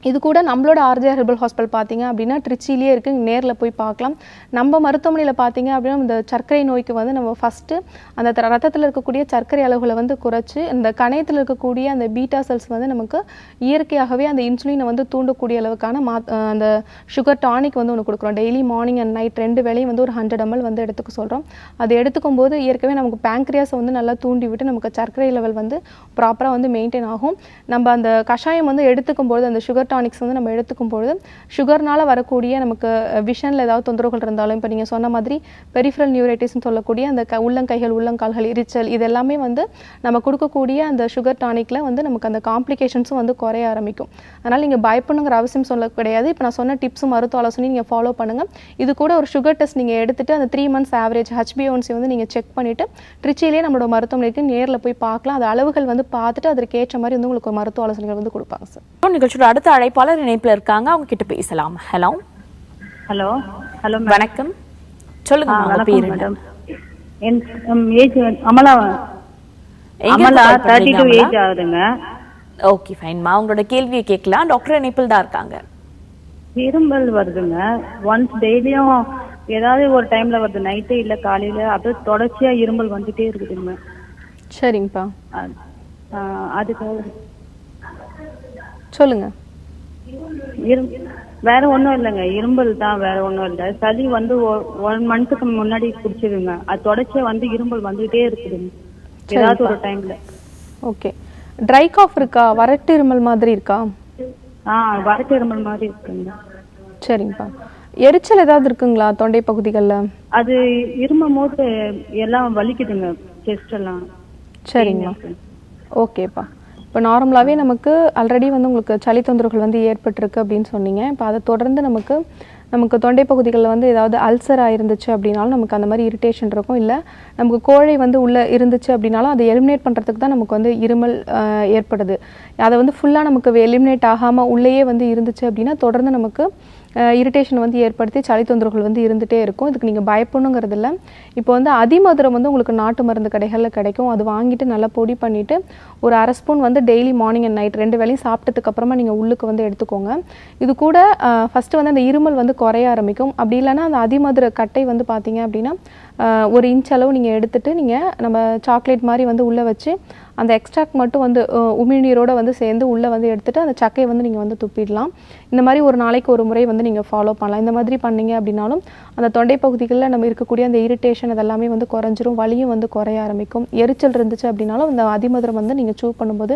இது கூட நம்மளோட ஆர்ஜிஆர் ஹெர்பல் ஹாஸ்பிட்டல் பார்த்தீங்க அப்படின்னா ட்ரிச்சிலேயே இருக்குது நேரில் போய் பார்க்கலாம் நம்ம மருத்துவமனையில் பார்த்தீங்க அப்படின்னா இந்த சர்க்கரை நோய்க்கு வந்து நம்ம ஃபஸ்ட்டு அந்த த- ரத்தத்தில் இருக்கக்கூடிய சர்க்கரை அளவுகளை வந்து குறைச்சி இந்த கணையத்தில் இருக்கக்கூடிய அந்த பீட்டா செல்ஸ் வந்து நமக்கு இயற்கையாகவே அந்த இன்சுலினை வந்து தூண்டக்கூடிய அளவுக்கான மா அஹ் அந்த சுகர் டானிக் வந்து ஒன்று கொடுக்குறோம் டெய்லி மார்னிங் அண்ட் நைட் ரெண்டு வேளையும் வந்து ஒரு ஹண்ட்ரட் ml வந்து எடுத்துக்க சொல்கிறோம் அது எடுத்துக்கும் போது இயற்கையாகவே நமக்கு பேங்க்ரியாஸை வந்து நல்லா தூண்டி விட்டு நமக்கு சர்க்கரை லெவல் வந்து ப்ராப்பராக வந்து மெயின்டைன் ஆகும் நம்ம அந்த கஷாயம் வந்து எடுத்துக்கும் பொழுது அந்த சுகர் டானிக்ஸ் வந்து நம்ம எடுத்துக்கும் பொழுது சுகர்னால வரக்கூடிய நமக்கு விஷனில் ஏதாவது தொந்தரவுகள் இருந்தாலும் இப்போ நீங்கள் சொன்ன மாதிரி பெரிஃபரல் நியூரைட்டிஸ்னு சொல்லக்கூடிய அந்த க உள்ளங்கைகள் உள்ளங்கால்கள் எரிச்சல் இது எல்லாமே வந்து நம்ம கொடுக்கக்கூடிய அந்த சுகர் டானிக்கில் வந்து நமக்கு அந்த காம்ப்ளிகேஷன்ஸும் வந்து குறைய ஆரம்பிக்கும் அதனால் நீங்கள் பயப்படணுங்கிற அவசியம் சொல்ல கிடையாது இப்போ நான் சொன்ன டிப்ஸும் மருத்துவ ஆலோசனை நீங்கள் ஃபாலோ பண்ணுங்கள் இது கூட ஒரு சுகர் டெஸ்ட் நீங்கள் எடுத்துட்டு அந்த த்ரீ மந்த்ஸ் ஆவரேஜ் ஹெச்பிஓன்சி வந்து நீங்கள் செக் பண்ணிவிட்டு திருச்சியிலேயே நம்மளோட மருத்துவமனைக்கு நேரில் போய் பார்க்கலாம் அது அளவுகள் வந்து பார்த்துட்டு அதற்கு ஏற்ற மாதிரி வந்து உங்களுக்கு ஒரு மருத்துவ ஆலோசனைகள் வந்து கொடுப்பாங்க சார் நிகழ்ச்சியோட அடுத்த அழைப்பாளர் இணைப்புல இருக்காங்க அவங்க கிட்ட பேசலாம் ஹலோ ஹலோ ஹலோ வணக்கம் சொல்லுங்க உங்க வணக்கம் பேர் என்ன மேடம் என் ஏஜ் அமலா எங்க அமலா இருந்து call தேர்ட்டி டூ பண்றீங்க, ஏஜ் ஆகுதுங்க ஓகே ஃபைன்மா உங்களோட கேள்வியை கேட்கலாம் டாக்டர் இணைப்பில் தான் இருக்காங்க இருமல் வருதுங்க ஒன்ஸ் டெய்லியும் ஏதாவது ஒரு டைம்ல வருது நைட்டு இல்ல காலையில அப்படியே தொடர்ச்சியா இருமல் வந்துட்டே இருக்குதுங்க சரிங்கப்பா அது- ஆஹ் அதுக்கு சொல்லுங்கள் இரும் வேற ஒண்ணும் இல்லைங்க இருமல் தான் வேற ஒண்ணும் இல்ல சளி வந்து ஒன் மந்த்துக்கு முன்னாடி குடிச்சதுங்க அது தொடர்ச்சியா வந்து இருமல் வந்துட்டே இருக்குதுங்க ஏதாவது ஒரு டைம்ல ஓகே ட்ரை காஃப் இருக்கா வறட்டு இருமல் மாதிரி இருக்கா ஆ வறட்டு இருமல் மாதிரி இருக்குங்க சரிங்கப்பா எரிச்சல் ஏதாவது இருக்குங்களா தொண்டை பகுதிகளில் அது இருமும் போது எல்லாம் வலிக்குதுங்க செஸ்ட் எல்லாம் சரிங்கம்மா ஓகேப்பா இப்போ நார்மலாகவே நமக்கு ஆல்ரெடி வந்து உங்களுக்கு சளி தொந்தரவுகள் வந்து ஏற்பட்டிருக்கு அப்படின்னு சொன்னீங்க இப்போ அதை தொடர்ந்து நமக்கு நமக்கு தொண்டை பகுதிகளில் வந்து ஏதாவது அல்சர் ஆயிருந்துச்சு அப்படின்னாலும் நமக்கு அந்த மாதிரி இரிட்டேஷன் இருக்கும் இல்லை நமக்கு கோழை வந்து உள்ளே இருந்துச்சு அப்படின்னாலும் அதை எலிமினேட் பண்ணுறதுக்கு தான் நமக்கு வந்து இருமல் ஆஹ், ஏற்படுது அதை வந்து ஃபுல்லாக நமக்கு எலிமினேட் ஆகாமல் உள்ளேயே வந்து இருந்துச்சு அப்படின்னா தொடர்ந்து நமக்கு இரிட்டேஷன் வந்து ஏற்படுத்தி சளி தொந்தரவுகள் வந்து இருந்துகிட்டே இருக்கும் இதுக்கு நீங்கள் பயப்படணுங்கிறது இல்லை இப்போ வந்து அதிமதுரம் வந்து உங்களுக்கு நாட்டு மருந்து கடைகளில் கிடைக்கும் அது வாங்கிட்டு நல்லா பொடி பண்ணிவிட்டு ஒரு அரை ஸ்பூன் வந்து டெய்லி மார்னிங் அண்ட் நைட் ரெண்டு வேளையும் சாப்பிட்டதுக்கு அப்புறமா நீங்கள் உள்ளுக்கு வந்து எடுத்துக்கோங்க இது கூட ஃபஸ்ட்டு வந்து அந்த இருமல் வந்து குறைய ஆரம்பிக்கும் அப்படி இல்லைன்னா அந்த அதிமதுர கட்டை வந்து பார்த்தீங்க அப்படின்னா ஆஹ், ஒரு இன்ச் அளவு நீங்கள் எடுத்துட்டு நீங்கள் நம்ம சாக்லேட் மாதிரி வந்து உள்ளே வச்சு அந்த எக்ஸ்ட்ராக்ட் மட்டும் வந்து அஹ், உமிழ்நீரோட வந்து சேர்ந்து உள்ளே வந்து எடுத்துட்டு அந்த சக்கையை வந்து நீங்கள் வந்து துப்பிடலாம் இந்த மாதிரி ஒரு நாளைக்கு ஒரு முறை வந்து நீங்கள் ஃபாலோ பண்ணலாம் இந்த மாதிரி பண்ணீங்க அப்படின்னாலும் அந்த தொண்டை பகுதிகளில் நம்ம இருக்கக்கூடிய அந்த இரிட்டேஷன் அதெல்லாமே வந்து குறைஞ்சிரும் வலியும் வந்து குறைய ஆரம்பிக்கும் எரிச்சல் இருந்துச்சு அப்படின்னாலும் அந்த அதிமதுரம் வந்து நீங்கள் சூ பண்ணும்போது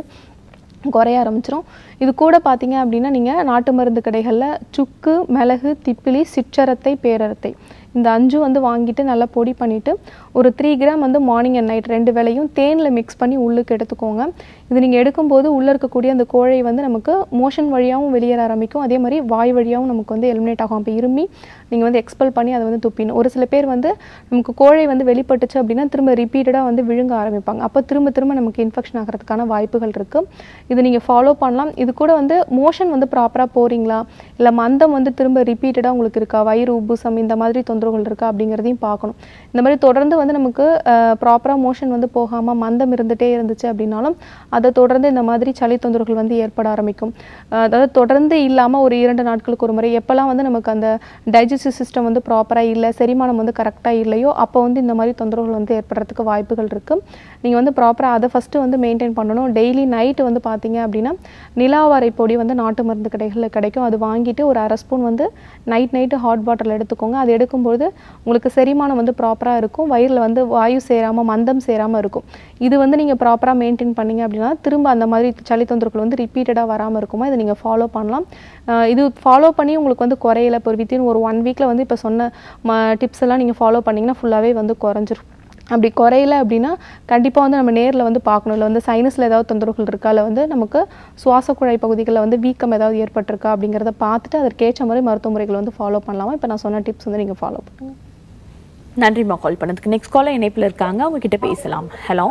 குறைய ஆரம்பிச்சிரும் இது கூட பார்த்தீங்க அப்படின்னா நீங்கள் நாட்டு மருந்து கடைகளில் சுக்கு மிளகு திப்பிலி சிற்றரத்தை பேரரத்தை இந்த அஞ்சும் வந்து வாங்கிட்டு நல்லா பொடி பண்ணிவிட்டு ஒரு த்ரீ கிராம் வந்து மார்னிங் அண்ட் நைட் ரெண்டு வேளையும் தேனில் மிக்ஸ் பண்ணி உள்ளுக்கு எடுத்துக்கோங்க இது நீங்கள் எடுக்கும்போது உள்ளே இருக்கக்கூடிய அந்த கோழை வந்து நமக்கு மோஷன் வழியாகவும் வெளியேற ஆரம்பிக்கும் அதே மாதிரி வாய் வழியாகவும் நமக்கு வந்து எலிமினேட் ஆகும் அப்போ இருமி நீங்கள் வந்து எக்ஸ்பெல் பண்ணி அதை வந்து துப்பிடணும் ஒரு சில பேர் வந்து நமக்கு கோழை வந்து வெளிப்பட்டுச்சு அப்படின்னா திரும்ப ரிப்பீட்டடாக வந்து விழுங்க ஆரம்பிப்பாங்க அப்போ திரும்ப திரும்ப நமக்கு இன்ஃபெக்ஷன் ஆகிறதுக்கான வாய்ப்புகள் இருக்குது இது நீங்கள் ஃபாலோ பண்ணலாம் இது கூட வந்து மோஷன் வந்து ப்ராப்பராக போகிறீங்களா இல்லை மந்தம் வந்து திரும்ப ரிப்பீட்டடாக உங்களுக்கு இருக்கா வயிறு உப்புசம் இந்த மாதிரி தொந்தரவுகள் இருக்கா அப்படிங்கிறதையும் பார்க்கணும் இந்த மாதிரி தொடர்ந்து வந்து நமக்கு ப்ராப்பராக மோஷன் வந்து போகாமல் மந்தம் இருந்துகிட்டே இருந்துச்சு அப்படின்னாலும் அதை தொடர்ந்து இந்த மாதிரி சளி தொந்தரவுகள் வந்து ஏற்பட ஆரம்பிக்கும் அஹ் அதாவது தொடர்ந்து இல்லாமல் ஒரு இரண்டு நாட்களுக்கு ஒரு முறை எப்போல்லாம் வந்து நமக்கு அந்த டைஜஸ்டிவ் சிஸ்டம் வந்து ப்ராப்பராக இல்லை செரிமானம் வந்து கரெக்டாக இல்லையோ அப்போ வந்து இந்த மாதிரி தொந்தரவுகள் வந்து ஏற்படுறதுக்கு வாய்ப்புகள் இருக்குது நீங்கள் வந்து ப்ராப்பராக அதை ஃபஸ்ட்டு வந்து மெயின்டைன் பண்ணணும் டெய்லி நைட்டு வந்து பார்த்தீங்க அப்படின்னா நிலாவாரை பொடி வந்து நாட்டு மருந்து கடைகளில் கிடைக்கும் அது வாங்கிட்டு ஒரு அரை ஸ்பூன் வந்து நைட் நைட்டு ஹாட் வாட்டரில் எடுத்துக்கோங்க அது எடுக்கும்போது உங்களுக்கு செரிமானம் வந்து ப்ராப்பராக இருக்கும் வயிறில் வந்து வாயு சேராமல் மந்தம் சேராமல் இருக்கும் இது வந்து நீங்கள் ப்ராப்பராக மெயின்டைன் பண்ணீங்க அப்படின்னா திரும்ப அந்த மாதிரி சளி தொந்தரவுகள் வந்து ரிப்பீட்டடாக வராமல் இருக்குமா இதை நீங்கள் ஃபாலோ பண்ணலாம் அஹ் இது ஃபாலோ பண்ணி உங்களுக்கு வந்து குறையல இப்போ வித்தின் ஒரு ஒன் வீக்கில் வந்து இப்போ சொன்ன டிப்ஸ் எல்லாம் நீங்கள் ஃபாலோ பண்ணிங்கன்னா ஃபுல்லாகவே வந்து குறைஞ்சிரும் அப்படி குறையல அப்படின்னா கண்டிப்பாக வந்து நம்ம நேரில் வந்து பார்க்கணும் இல்லை வந்து சைனஸில் ஏதாவது தொந்தரவுகள் இருக்கா இல்லை வந்து நமக்கு சுவாச குழாய் பகுதிகளில் வந்து வீக்கம் ஏதாவது ஏற்பட்டிருக்கா அப்படிங்கிறத பார்த்துட்டு அதற்கேற்ற மாதிரி மருத்துவ முறைகளை வந்து ஃபாலோ பண்ணலாமா இப்போ நான் சொன்ன டிப்ஸ் வந்து நீங்கள் ஃபாலோ பண்ணுங்கள் நன்றிம்மா கால் பண்ணதுக்கு நெக்ஸ்ட் காலர் இணைப்புல இருக்காங்க அவங்க கிட்ட பேசலாம் ஹலோ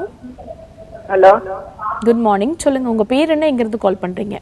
ஹலோ குட் மார்னிங் சொல்லுங்க உங்க பேர் என்ன எங்க இருந்து கால் பண்றீங்க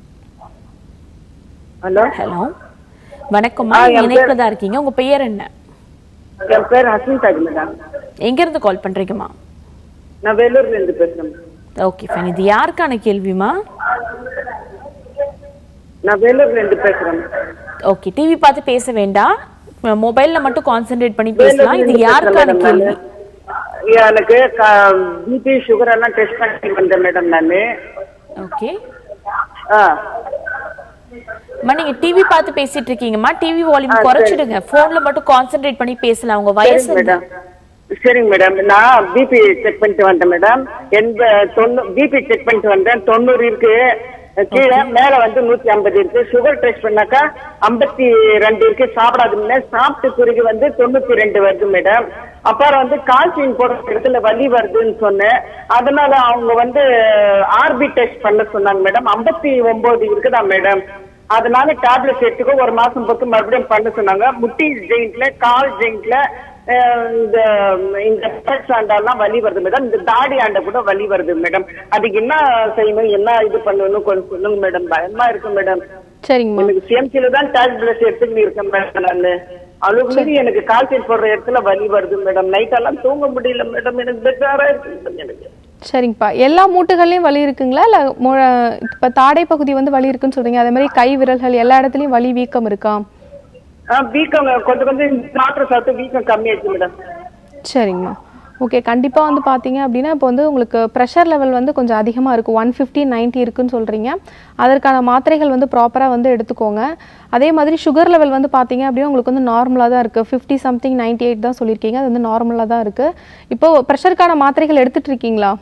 ஹலோ ஹலோ வணக்கம்மா ஆ, நீங்க என் இணைப்புல தான் இருக்கீங்க உங்க பெயர் என்ன என் பேர் ஹசன் தாஜ் மேடம் எங்க இருந்து கால் பண்றீங்கம்மா நான் வேலூர்ல இருந்து பேசுறேன் ஓகே ஃபைன் இது யாருக்கான கேள்விமா நான் வேலூர்ல இருந்து பேசுறேன் ஓகே டிவி பார்த்து பேச வேண்டாம் மொபைல்ல மட்டும் கான்சென்ட்ரேட் பண்ணி பேசலாம் இது வேலூர்ல யாருக்கான இருந்து கேள்வி பேசுறேன் madam. எனக்கு பிபி சுகர் எல்லாம் டெஸ்ட் பண்ணி வந்தேன் மேடம் நானு ஓகே ஆ அம்மா நீங்க டிவி பார்த்து பேசிட்டு இருக்கீங்கம்மா டிவி வால்யூம் குறைச்சிடுங்க போன்ல மட்டும் கான்சென்ட்ரேட் பண்ணி பேசலாம் உங்க வயசு சரிங்க மேடம் சரிங்க மேடம் நான் பிபி செக் பண்ணிட்டு வந்தேன் மேடம் எண்ப தொண்ணூ பிபி செக் பண்ணிட்டு வந்தேன் தொண்ணூறு இருக்கு கீழே மேல வந்து நூத்தி ஐம்பது இருக்கு சுகர் டெஸ்ட் பண்ணாக்கா ஐம்பத்தி ரெண்டு இருக்கு சாப்பிடாத முன்ன சாப்பிட்டு பிறகு வந்து தொண்ணூத்தி ரெண்டு வருது மேடம் அப்புறம் வந்து கால்சியம் போடுற இடத்துல வலி வருதுன்னு சொன்னேன் அதனால அவங்க வந்து ஆர்பி டெஸ்ட் பண்ண சொன்னாங்க மேடம் ஐம்பத்தி ஒன்பது இருக்குதா மேடம் அதனால டேப்லெட் எடுத்துக்கோ ஒரு மாசம் பொறுத்து மறுபடியும் பண்ண சொன்னாங்க முட்டி ஜெயிண்ட்ல கால் ஜெயிண்ட்ல இந்த இந்த ஆண்டாலாம் வலி வருது மேடம் இந்த தாடி ஆண்ட கூட வலி வருது மேடம் அதுக்கு என்ன செய்யணும் என்ன இது பண்ணணும் கொஞ்சம் சொல்லுங்க மேடம் பயமா இருக்கு மேடம் சரிங்கம்மா எனக்கு சிஎம்சில தான் டேப்லெட் எடுத்துக்கிட்டு இருக்கேன் மேடம் நானு அளவுக்கு மீறி எனக்கு கால்சியம் போடுற இடத்துல வலி வருது மேடம் நைட் எல்லாம் தூங்க முடியல மேடம் எனக்கு பெட்டாரா இருக்கு madam எனக்கு சரிங்கப்பா எல்லா மூட்டுகள்லையும் வலி இருக்குங்களா இல்லை இப்போ தாடை பகுதி வந்து வலி இருக்குன்னு சொல்றீங்க அதே மாதிரி கை விரல்கள் எல்லா இடத்துலையும் வலி வீக்கம் இருக்கா ஆ வீக்கம் கொஞ்சம் கொஞ்சம் மாத்திரை சாப்பிட்டு வீக்கம் கம்மியாயிடுச்சு மேடம் சரிங்கம்மா ஓகே கண்டிப்பாக வந்து பார்த்தீங்க அப்படின்னா இப்போ வந்து உங்களுக்கு ப்ரெஷர் லெவல் வந்து கொஞ்சம் அதிகமாக இருக்குது ஒன் ஃபிஃப்டி நைன்ட்டி இருக்குன்னு சொல்கிறீங்க அதற்கான மாத்திரைகள் வந்து ப்ராப்பராக வந்து எடுத்துக்கோங்க அதே மாதிரி சுகர் லெவல் வந்து பார்த்தீங்க அப்படின்னா உங்களுக்கு வந்து நார்மலாக தான் இருக்குது ஃபிஃப்டி சம்திங் நைன்ட்டி எயிட் தான் சொல்லியிருக்கீங்க அது வந்து நார்மலாக தான் இருக்குது இப்போ ப்ரெஷருக்கான மாத்திரைகள் எடுத்துட்டு இருக்கீங்களா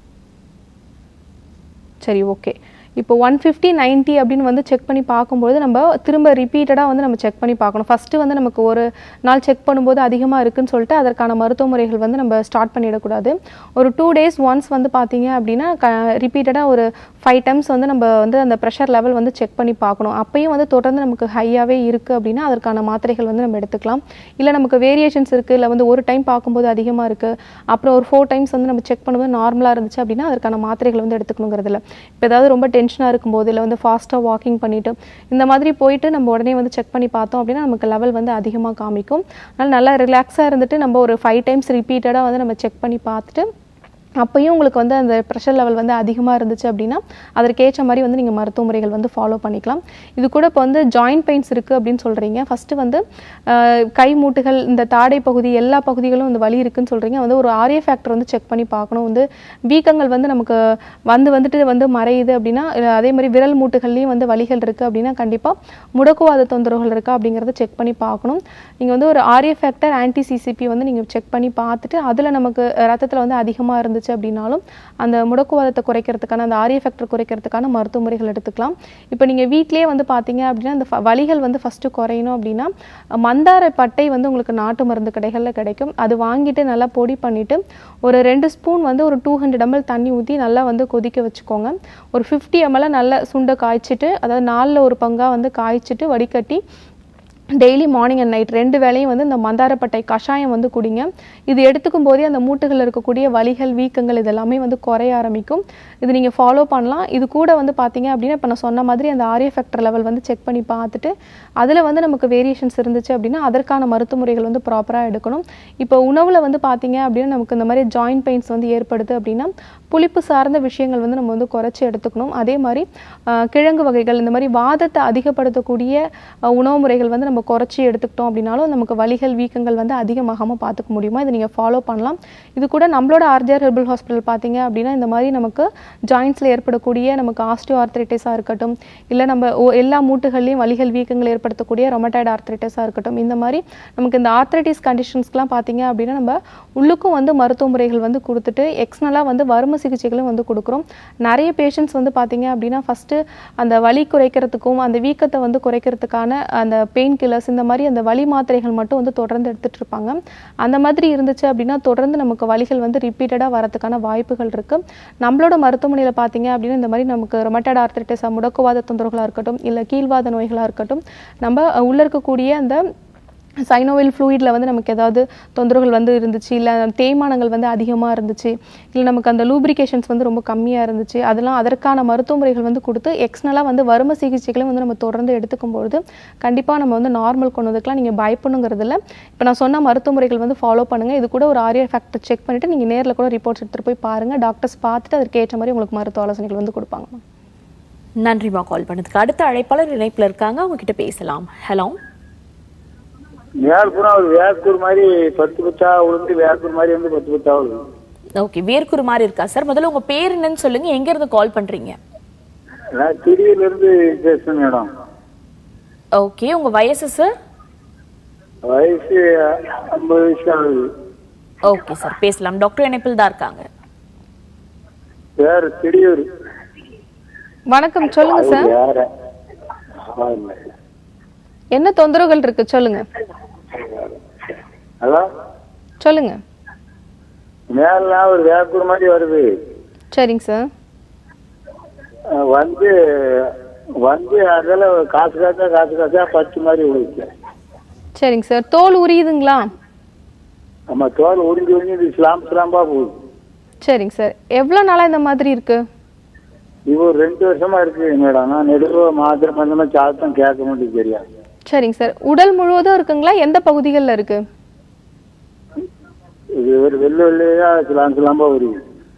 சரி ஓகே இப்போ ஒன் ஃபிஃப்டி நைன்ட்டி அப்படின்னு வந்து செக் பண்ணி பார்க்கும்போது நம்ம திரும்ப ரிப்பீட்டடாக வந்து நம்ம செக் பண்ணி பார்க்கணும் ஃபஸ்ட்டு வந்து நமக்கு ஒரு நாள் செக் பண்ணும்போது அதிகமாக இருக்குன்னு சொல்லிட்டு அதற்கான மருத்துவ முறைகள் வந்து நம்ம ஸ்டார்ட் பண்ணிடக்கூடாது ஒரு டூ டேஸ் ஒன்ஸ் வந்து பார்த்தீங்க அப்படின்னா க ரிப்பீட்டடாக ஒரு ஃபைவ் டைம்ஸ் வந்து நம்ம வந்து அந்த ப்ரெஷர் லெவல் வந்து செக் பண்ணி பார்க்கணும் அப்பயும் வந்து தொடர்ந்து நமக்கு ஹையாகவே இருக்குது அப்படின்னா அதற்கான மாத்திரைகள் வந்து நம்ம எடுத்துக்கலாம் இல்லை நமக்கு வேரியேஷன்ஸ் இருக்குது இல்லை வந்து ஒரு டைம் பார்க்கும்போது அதிகமாக இருக்குது அப்புறம் ஒரு ஃபோர் டைம்ஸ் வந்து நம்ம செக் பண்ணும்போது நார்மலாக இருந்துச்சு அப்படின்னா அதற்கான மாத்திரைகள் வந்து எடுத்துக்கணுங்கிறது இல்லை இப்போ ஏதாவது ரொம்ப டென்ஷனாக இருக்கும்போது இல்லை வந்து ஃபாஸ்ட்டாக வாக்கிங் பண்ணிட்டு இந்த மாதிரி போயிட்டு நம்ம உடனே வந்து செக் பண்ணி பார்த்தோம் அப்படின்னா நமக்கு லெவல் வந்து அதிகமாக காமிக்கும் அதனால் நல்லா ரிலாக்ஸாக இருந்துட்டு நம்ம ஒரு ஃபைவ் டைம்ஸ் ரிப்பீட்டடாக வந்து நம்ம செக் பண்ணி பார்த்துட்டு அப்பயும் உங்களுக்கு வந்து அந்த ப்ரெஷர் லெவல் வந்து அதிகமாக இருந்துச்சு அப்படின்னா அதற்கேற்ற மாதிரி வந்து நீங்கள் மருத்துவ முறைகள் வந்து ஃபாலோ பண்ணிக்கலாம் இது கூட இப்போ வந்து ஜாயிண்ட் பெயின்ஸ் இருக்குது அப்படின்னு சொல்கிறீங்க ஃபஸ்ட்டு வந்து ஆஹ், கை மூட்டுகள் இந்த தாடை பகுதி எல்லா பகுதிகளும் வந்து வலி இருக்குன்னு சொல்கிறீங்க வந்து ஒரு ஆரிய ஃபேக்டர் வந்து செக் பண்ணி பார்க்கணும் வந்து வீக்கங்கள் வந்து நமக்கு வந்து வந்துட்டு வந்து மறையுது அப்படின்னா இல்ல அதே மாதிரி விரல் மூட்டுகள்லையும் வந்து வலிகள் இருக்குது அப்படின்னா கண்டிப்பாக முடக்குவாத தொந்தரவுகள் இருக்கா அப்படிங்கிறத செக் பண்ணி பார்க்கணும் நீங்கள் வந்து ஒரு ஆரிய ஃபேக்டர் ஆன்டி சிசிபி வந்து நீங்கள் செக் பண்ணி பார்த்துட்டு அதில் நமக்கு ரத்தத்தில் வந்து அதிகமாக இருந்துச்சு அப்படின்னாலும் அந்த முடக்குவாதத்தை குறைக்கிறதுக்கான அந்த ஆரிய ஃபேக்டர் குறைக்கிறதுக்கான மருத்துவ முறைகள் எடுத்துக்கலாம் இப்போ நீங்கள் வீட்டிலேயே வந்து பார்த்தீங்க அப்படின்னா அந்த ஃப- வலிகள் வந்து ஃபஸ்ட்டு குறையணும் அப்படின்னா மந்தார பட்டை வந்து உங்களுக்கு நாட்டு மருந்து கடைகளில் கிடைக்கும் அது வாங்கிட்டு நல்லா பொடி பண்ணிவிட்டு ஒரு ரெண்டு ஸ்பூன் வந்து ஒரு டூ ஹண்ட்ரட் ml தண்ணி ஊற்றி நல்லா வந்து கொதிக்க வச்சுக்கோங்க ஒரு ஃபிஃப்டி ml நல்லா சுண்டை காய்ச்சிட்டு அதாவது நாலில் ஒரு பங்காக வந்து காய்ச்சிட்டு வடிகட்டி டெய்லி மார்னிங் அண்ட் நைட் ரெண்டு வேளையும் வந்து இந்த மந்தாரப்பட்டை கஷாயம் வந்து குடிங்க இது எடுத்துக்கும் போதே அந்த மூட்டுகளில் இருக்கக்கூடிய வலிகள் வீக்கங்கள் இதெல்லாமே வந்து குறைய ஆரம்பிக்கும் இது நீங்கள் ஃபாலோ பண்ணலாம் இது கூட வந்து பார்த்தீங்க அப்படின்னா இப்போ நான் சொன்ன மாதிரி அந்த ஆரிய ஃபேக்டர் லெவல் வந்து செக் பண்ணி பார்த்துட்டு அதில் வந்து நமக்கு வேரியேஷன்ஸ் இருந்துச்சு அப்படின்னா அதற்கான மருத்துவ முறைகள் வந்து ப்ராப்பராக எடுக்கணும் இப்போ உணவில் வந்து பார்த்தீங்க அப்படின்னா நமக்கு இந்த மாதிரி ஜாயிண்ட் பெயின்ஸ் வந்து ஏற்படுது அப்படின்னா புளிப்பு சார்ந்த விஷயங்கள் வந்து நம்ம வந்து குறைச்சி எடுத்துக்கணும் அதே மாதிரி ஆஹ், கிழங்கு வகைகள் இந்த மாதிரி வாதத்தை அதிகப்படுத்தக்கூடிய ஆஹ், உணவு முறைகள் வந்து நம்ம குறைச்சி எடுத்துக்கிட்டோம் அப்படின்னாலும் நமக்கு வலிகள் வீக்கங்கள் வந்து அதிகமாகாமல் பார்த்துக்க முடியுமா இதை நீங்கள் ஃபாலோ பண்ணலாம் இது கூட நம்மளோட ஆர்ஜிஆர் ஹெர்பல் ஹாஸ்பிட்டல் பார்த்தீங்க அப்படின்னா இந்த மாதிரி நமக்கு ஜாயின்ஸில் ஏற்படக்கூடிய நமக்கு ஆஸ்டியோ ஆர்த்ரைட்டிஸாக இருக்கட்டும் இல்லை நம்ம ஒ- எல்லா மூட்டுகள்லையும் வலிகள் வீக்கங்கள் ஏற்படுத்தக்கூடிய ரொமட்டாய்டு ஆர்த்ரைட்டிஸாக இருக்கட்டும் இந்த மாதிரி நமக்கு இந்த ஆர்த்ரைட்டிஸ் கண்டிஷன்ஸ்க்குலாம் பார்த்தீங்க அப்படின்னா நம்ம உள்ளுக்கும் வந்து மருத்துவ முறைகள் வந்து கொடுத்துட்டு எக்ஸ்னலாக வந்து வரும சிகிச்சைகளும் வந்து கொடுக்குறோம் நிறைய பேஷண்ட்ஸ் வந்து பார்த்தீங்க அப்படின்னா ஃபஸ்ட்டு அந்த வலி குறைக்கிறதுக்கும் அந்த வீக்கத்தை வந்து குறைக்கிறதுக்கான அந்த பெயின் கில்லர்ஸ் இந்த மாதிரி அந்த வலி மாத்திரைகள் மட்டும் வந்து தொடர்ந்து எடுத்துட்டு இருப்பாங்க அந்த மாதிரி இருந்துச்சு அப்படின்னா தொடர்ந்து நமக்கு வலிகள் வந்து ரிப்பீட்டடாக வரதுக்கான வாய்ப்புகள் இருக்கு நம்மளோட மருத்துவமனையில் பார்த்தீங்க அப்படின்னா இந்த மாதிரி நமக்கு ரொமட்டட் ஆர்த்ரைட்டிஸ் முடக்குவாத தொந்தரவுகளாக இருக்கட்டும் இல்லை கீழ்வாத நோய்களாக இருக்கட்டும் நம்ம அஹ், உள்ள இருக்கக்கூடிய அந்த சைனோவில் ஃப்ளூயிடில் வந்து நமக்கு ஏதாவது தொந்தரவுகள் வந்து இருந்துச்சு இல்லை தேய்மானங்கள் வந்து அதிகமாக இருந்துச்சு இல்லை நமக்கு அந்த லூப்ரிகேஷன்ஸ் வந்து ரொம்ப கம்மியாக இருந்துச்சு அதெல்லாம் அதற்கான மருத்துவ முறைகள் வந்து கொடுத்து எக்ஸ்னலாக வந்து வரும சிகிச்சைகளும் வந்து நம்ம தொடர்ந்து எடுத்துக்கும் பொழுது கண்டிப்பாக நம்ம வந்து நார்மல் கொண்டு வந்துக்கலாம் நீங்கள் பயப்படணுங்கிறது இல்லை இப்போ நான் சொன்ன மருத்துவ முறைகள் வந்து ஃபாலோ பண்ணுங்கள் இது கூட ஒரு ஆரியர் ஃபேக்டர் செக் பண்ணிவிட்டு நீங்கள் நேரில் கூட ரிப்போர்ட்ஸ் எடுத்துகிட்டு போய் பாருங்கள் டாக்டர்ஸ் பார்த்துட்டு அதற்கு ஏற்ற மாதிரி உங்களுக்கு மருத்துவ ஆலோசனைகள் வந்து கொடுப்பாங்க நன்றிமா கால் பண்ணதுக்கு அடுத்த அழைப்பாளர் இணைப்புல இருக்காங்க அவங்க கிட்ட பேசலாம் ஹலோ வேர்க்குறா ஒரு வேர்க்கூர் மாதிரி பத்து பத்தா விழுந்து வேர்க்கூர் மாதிரி வந்து பத்து பத்தா விழுது ஓகே வேர்க்குரு மாதிரி இருக்கா சார் முதல்ல உங்க பேர் என்னன்னு சொல்லுங்க எங்க இருந்து கால் பண்றீங்க நான் திடீர்ல இருந்து பேசுறேன் மேடம் ஓகே உங்க வயசு சார் வயசு ஐம்பது வயசு ஆகுது ஓகே சார் பேசலாம் டாக்டர் இணைப்பில் தான் இருக்காங்க வேற திடீர் வணக்கம் சொல்லுங்க சார் வேற ஆமா. என்ன தொந்தரவுகள் இருக்கு சொல்லுங்க அதான் சொல்லுங்க மேலாம் ஒரு வேர்க்கூர் மாதிரி வருது சரிங்க சார் அஹ் வந்து வந்து அதில் காசு காசா காசு காசா பத்து மாதிரி விழுச்சு சரிங்க சார் தோல் உரியுதுங்களா நம்ம தோல் உறிஞ்சு உறிஞ்சு இது ஸ்லாம் ஸ்லாம்பா போகுது சரிங்க சார் எவ்வளோ நாளாக இந்த மாதிரி இருக்கு இது ஒரு ரெண்டு வருஷமா இருக்கு மேடம் நான் நெடுவ மாத்திரை மருந்தெல்லாம் சாப்பிட்டும் கேட்க மாட்டேங்குது தெரியாது சரிங்க சார் உடல் முழுவதும் இருக்குங்களா எந்த பகுதிகளில் இருக்கு இது ஒரு வெள்ளை வெள்ளையா ஸ்லாம் ஸ்லாம்பா வருது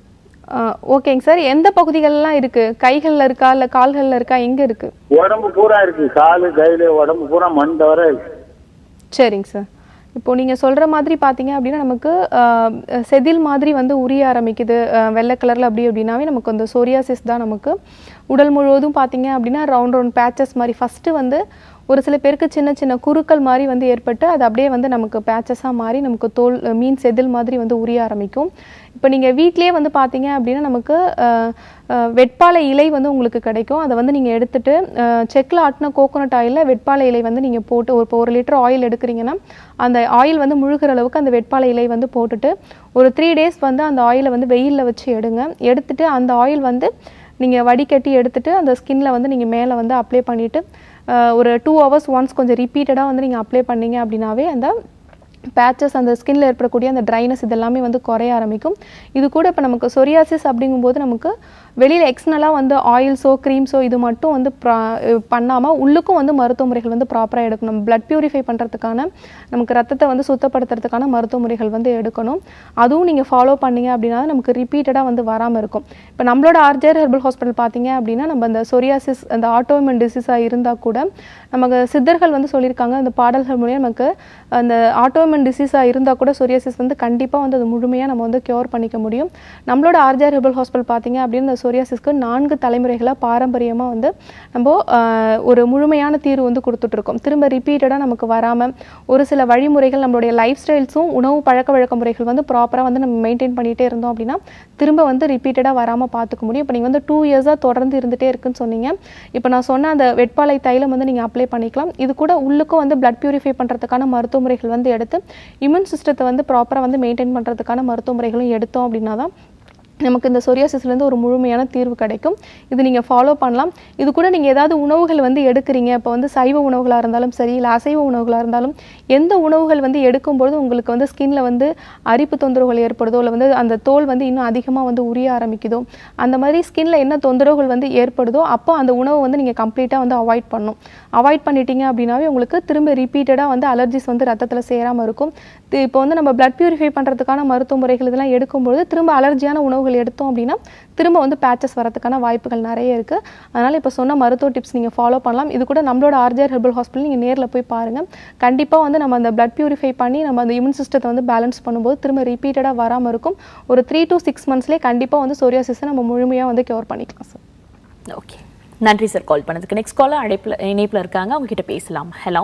ஆ, ஓகேங்க சார் எந்த பகுதிகள்லாம் இருக்கு கைகளில் இருக்கா இல்லை கால்களில் இருக்கா எங்கே இருக்கு உடம்பு பூரா இருக்கு காலு கையில உடம்பு பூரா மண் தவிர இருக்கு சரிங்க சார் இப்போ நீங்கள் சொல்கிற மாதிரி பார்த்தீங்க அப்படின்னா நமக்கு ஆ, செதில் மாதிரி வந்து உரிய ஆரம்பிக்குது ஆ, வெள்ளை கலரில் அப்படி அப்படின்னாவே நமக்கு அந்த சோரியாசிஸ் தான் நமக்கு உடல் முழுவதும் பார்த்தீங்க அப்படின்னா ரவுண்ட் ரவுண்ட் பேச்சஸ் மாதிரி ஃபஸ்ட்டு வந்து ஒரு சில பேருக்கு சின்ன சின்ன குருக்கள் மாதிரி வந்து ஏற்பட்டு அது அப்படியே வந்து நமக்கு பேச்சஸாக மாறி நமக்கு தோல் மீன் செதில் மாதிரி வந்து உரிய ஆரம்பிக்கும் இப்போ நீங்கள் வீட்டிலேயே வந்து பார்த்தீங்க அப்படின்னா நமக்கு அஹ், அஹ், வெட்பாலை இலை வந்து உங்களுக்கு கிடைக்கும் அதை வந்து நீங்கள் எடுத்துட்டு செக்கில் ஆட்டின கோகோனட் ஆயிலில் வெட்பாலை இலை வந்து நீங்கள் போட்டு ஒரு இப்போ ஒரு லிட்டர் ஆயில் எடுக்கிறீங்கன்னா அந்த ஆயில் வந்து முழுகிற அளவுக்கு அந்த வெட்பாலை இலை வந்து போட்டுட்டு ஒரு த்ரீ டேஸ் வந்து அந்த ஆயிலை வந்து வெயிலில் வச்சு எடுங்க எடுத்துட்டு அந்த ஆயில் வந்து நீங்கள் வடிகட்டி எடுத்துட்டு அந்த ஸ்கின்ல வந்து நீங்கள் மேலே வந்து அப்ளை பண்ணிவிட்டு ஒரு டூ ஹவர்ஸ் ஒன்ஸ் கொஞ்சம் ரிப்பீட்டடாக வந்து நீங்கள் அப்ளை பண்ணீங்க அப்படின்னாவே அந்த பேச்சஸ் அந்த ஸ்கின்ல ஏற்படக்கூடிய அந்த ட்ரைனஸ் இதெல்லாமே வந்து குறைய ஆரம்பிக்கும் இது கூட இப்போ நமக்கு சொரியாசிஸ் அப்படிங்கும்போது நமக்கு வெளியில் எக்ஸ்னலாக வந்து ஆயில்ஸோ க்ரீம்ஸோ இது மட்டும் வந்து பண்ணாமல் உள்ளுக்கும் வந்து மருத்துவ முறைகள் வந்து ப்ராப்பராக எடுக்கணும் பிளட் பியூரிஃபை பண்ணுறதுக்கான நமக்கு ரத்தத்தை வந்து சுத்தப்படுத்துறதுக்கான மருத்துவ முறைகள் வந்து எடுக்கணும் அதுவும் நீங்கள் ஃபாலோ பண்ணீங்க அப்படின்னா நமக்கு ரிப்பீட்டடாக வந்து வராமல் இருக்கும் இப்போ நம்மளோட ஆர்ஜர் ஹெர்பல் ஹாஸ்பிட்டல் பார்த்தீங்க அப்படின்னா நம்ம அந்த சொரியாசிஸ் அந்த ஆட்டோமின் டிசீஸாக இருந்தால் கூட நமக்கு சித்தர்கள் வந்து சொல்லியிருக்காங்க அந்த பாடல்கள் மூலியம் நமக்கு அந்த ஆட்டோமின் டிசீஸாக இருந்தால் கூட சொரியாசிஸ் வந்து கண்டிப்பாக வந்து அது முழுமையாக நம்ம வந்து க்யூர் பண்ணிக்க முடியும் நம்மளோட ஆர்ஜர் ஹெர்பல் ஹாஸ்பிட்டல் பார்த்தீங்க அப்படின்னா இந்த சொரியாசிஸ்க்கு நான்கு தலைமுறைகளாக பாரம்பரியமாக வந்து நம்ம ஆஹ், ஒரு முழுமையான தீர்வு வந்து கொடுத்துட்ருக்கோம் திரும்ப ரிப்பீட்டடாக நமக்கு வராமல் ஒரு சில வழிமுறைகள் நம்மளுடைய லைஃப் ஸ்டைல்ஸும் உணவு பழக்க வழக்க முறைகள் வந்து ப்ராப்பராக வந்து நம்ம மெயின்டைன் பண்ணிகிட்டே இருந்தோம் அப்படின்னா திரும்ப வந்து ரிப்பீட்டடாக வராமல் பார்த்துக்க முடியும் இப்போ நீங்கள் வந்து டூ இயர்ஸாக தொடர்ந்து இருந்துகிட்டே இருக்குன்னு சொன்னீங்க இப்போ நான் சொன்ன அந்த வெட்பாலை தைலம் வந்து நீங்கள் அப்ளை பண்ணிக்கலாம் இது கூட உள்ளுக்கும் வந்து பிளட் பியூரிஃபை பண்ணுறதுக்கான மருத்துவ முறைகள் வந்து எடுத்து இம்யூன் சிஸ்டத்தை வந்து ப்ராப்பராக வந்து மெயின்டைன் பண்ணுறதுக்கான மருத்துவ முறைகளும் எடுத்தோம் அப்படின்னா தான் நமக்கு இந்த சொரியாசிஸ்லேருந்து ஒரு முழுமையான தீர்வு கிடைக்கும் இது நீங்கள் ஃபாலோ பண்ணலாம் இது கூட நீங்கள் ஏதாவது உணவுகள் வந்து எடுக்கிறீங்க இப்போ வந்து சைவ உணவுகளாக இருந்தாலும் சரி இல்லை அசைவ உணவுகளாக இருந்தாலும் எந்த உணவுகள் வந்து எடுக்கும்பொழுது உங்களுக்கு வந்து ஸ்கின்ல வந்து அரிப்பு தொந்தரவுகள் ஏற்படுதோ இல்லை வந்து அந்த தோல் வந்து இன்னும் அதிகமாக வந்து உரிய ஆரம்பிக்குதோ அந்த மாதிரி ஸ்கின்ல என்ன தொந்தரவுகள் வந்து ஏற்படுதோ அப்போ அந்த உணவை வந்து நீங்கள் கம்ப்ளீட்டாக வந்து அவாய்ட் பண்ணணும் அவாய்ட் பண்ணிட்டீங்க அப்படின்னாவே உங்களுக்கு திரும்ப ரிப்பீட்டடாக வந்து அலர்ஜிஸ் வந்து ரத்தத்தில் சேராமல் இருக்கும் தி- இப்போ வந்து நம்ம பிளட் பியூரிஃபை பண்ணுறதுக்கான மருத்துவ முறைகள் இதெல்லாம் எடுக்கும்பொழுது திரும்ப அலர்ஜியான உணவுகள் எடுத்தோம் அப்படின்னா திரும்ப வந்து பேச்சஸ் வரதுக்கான வாய்ப்புகள் நிறைய இருக்குது அதனால் இப்போ சொன்ன மருத்துவ டிப்ஸ் நீங்கள் ஃபாலோ பண்ணலாம் இது கூட நம்மளோட ஆர்ஜிஆர் ஹெர்பல் ஹாஸ்பிட்டல் நீங்கள் நேரில் போய் பாருங்கள் கண்டிப்பாக வந்து நம்ம அந்த பிளட் பியூரிஃபை பண்ணி நம்ம அந்த இம்யூன் சிஸ்டத்தை வந்து பேலன்ஸ் பண்ணும்போது திரும்ப ரிப்பீட்டடாக வராமல் இருக்கும் ஒரு த்ரீ to சிக்ஸ் மந்த்ஸ்லேயே கண்டிப்பாக வந்து சோரியாசிஸை நம்ம முழுமையாக வந்து க்யூர் பண்ணிக்கலாம் சார் ஓகே நன்றி சார் கால் பண்ணதுக்கு நெக்ஸ்ட் காலர் அழைப்புல இணைப்புல இருக்காங்க அவங்க கிட்ட பேசலாம் ஹலோ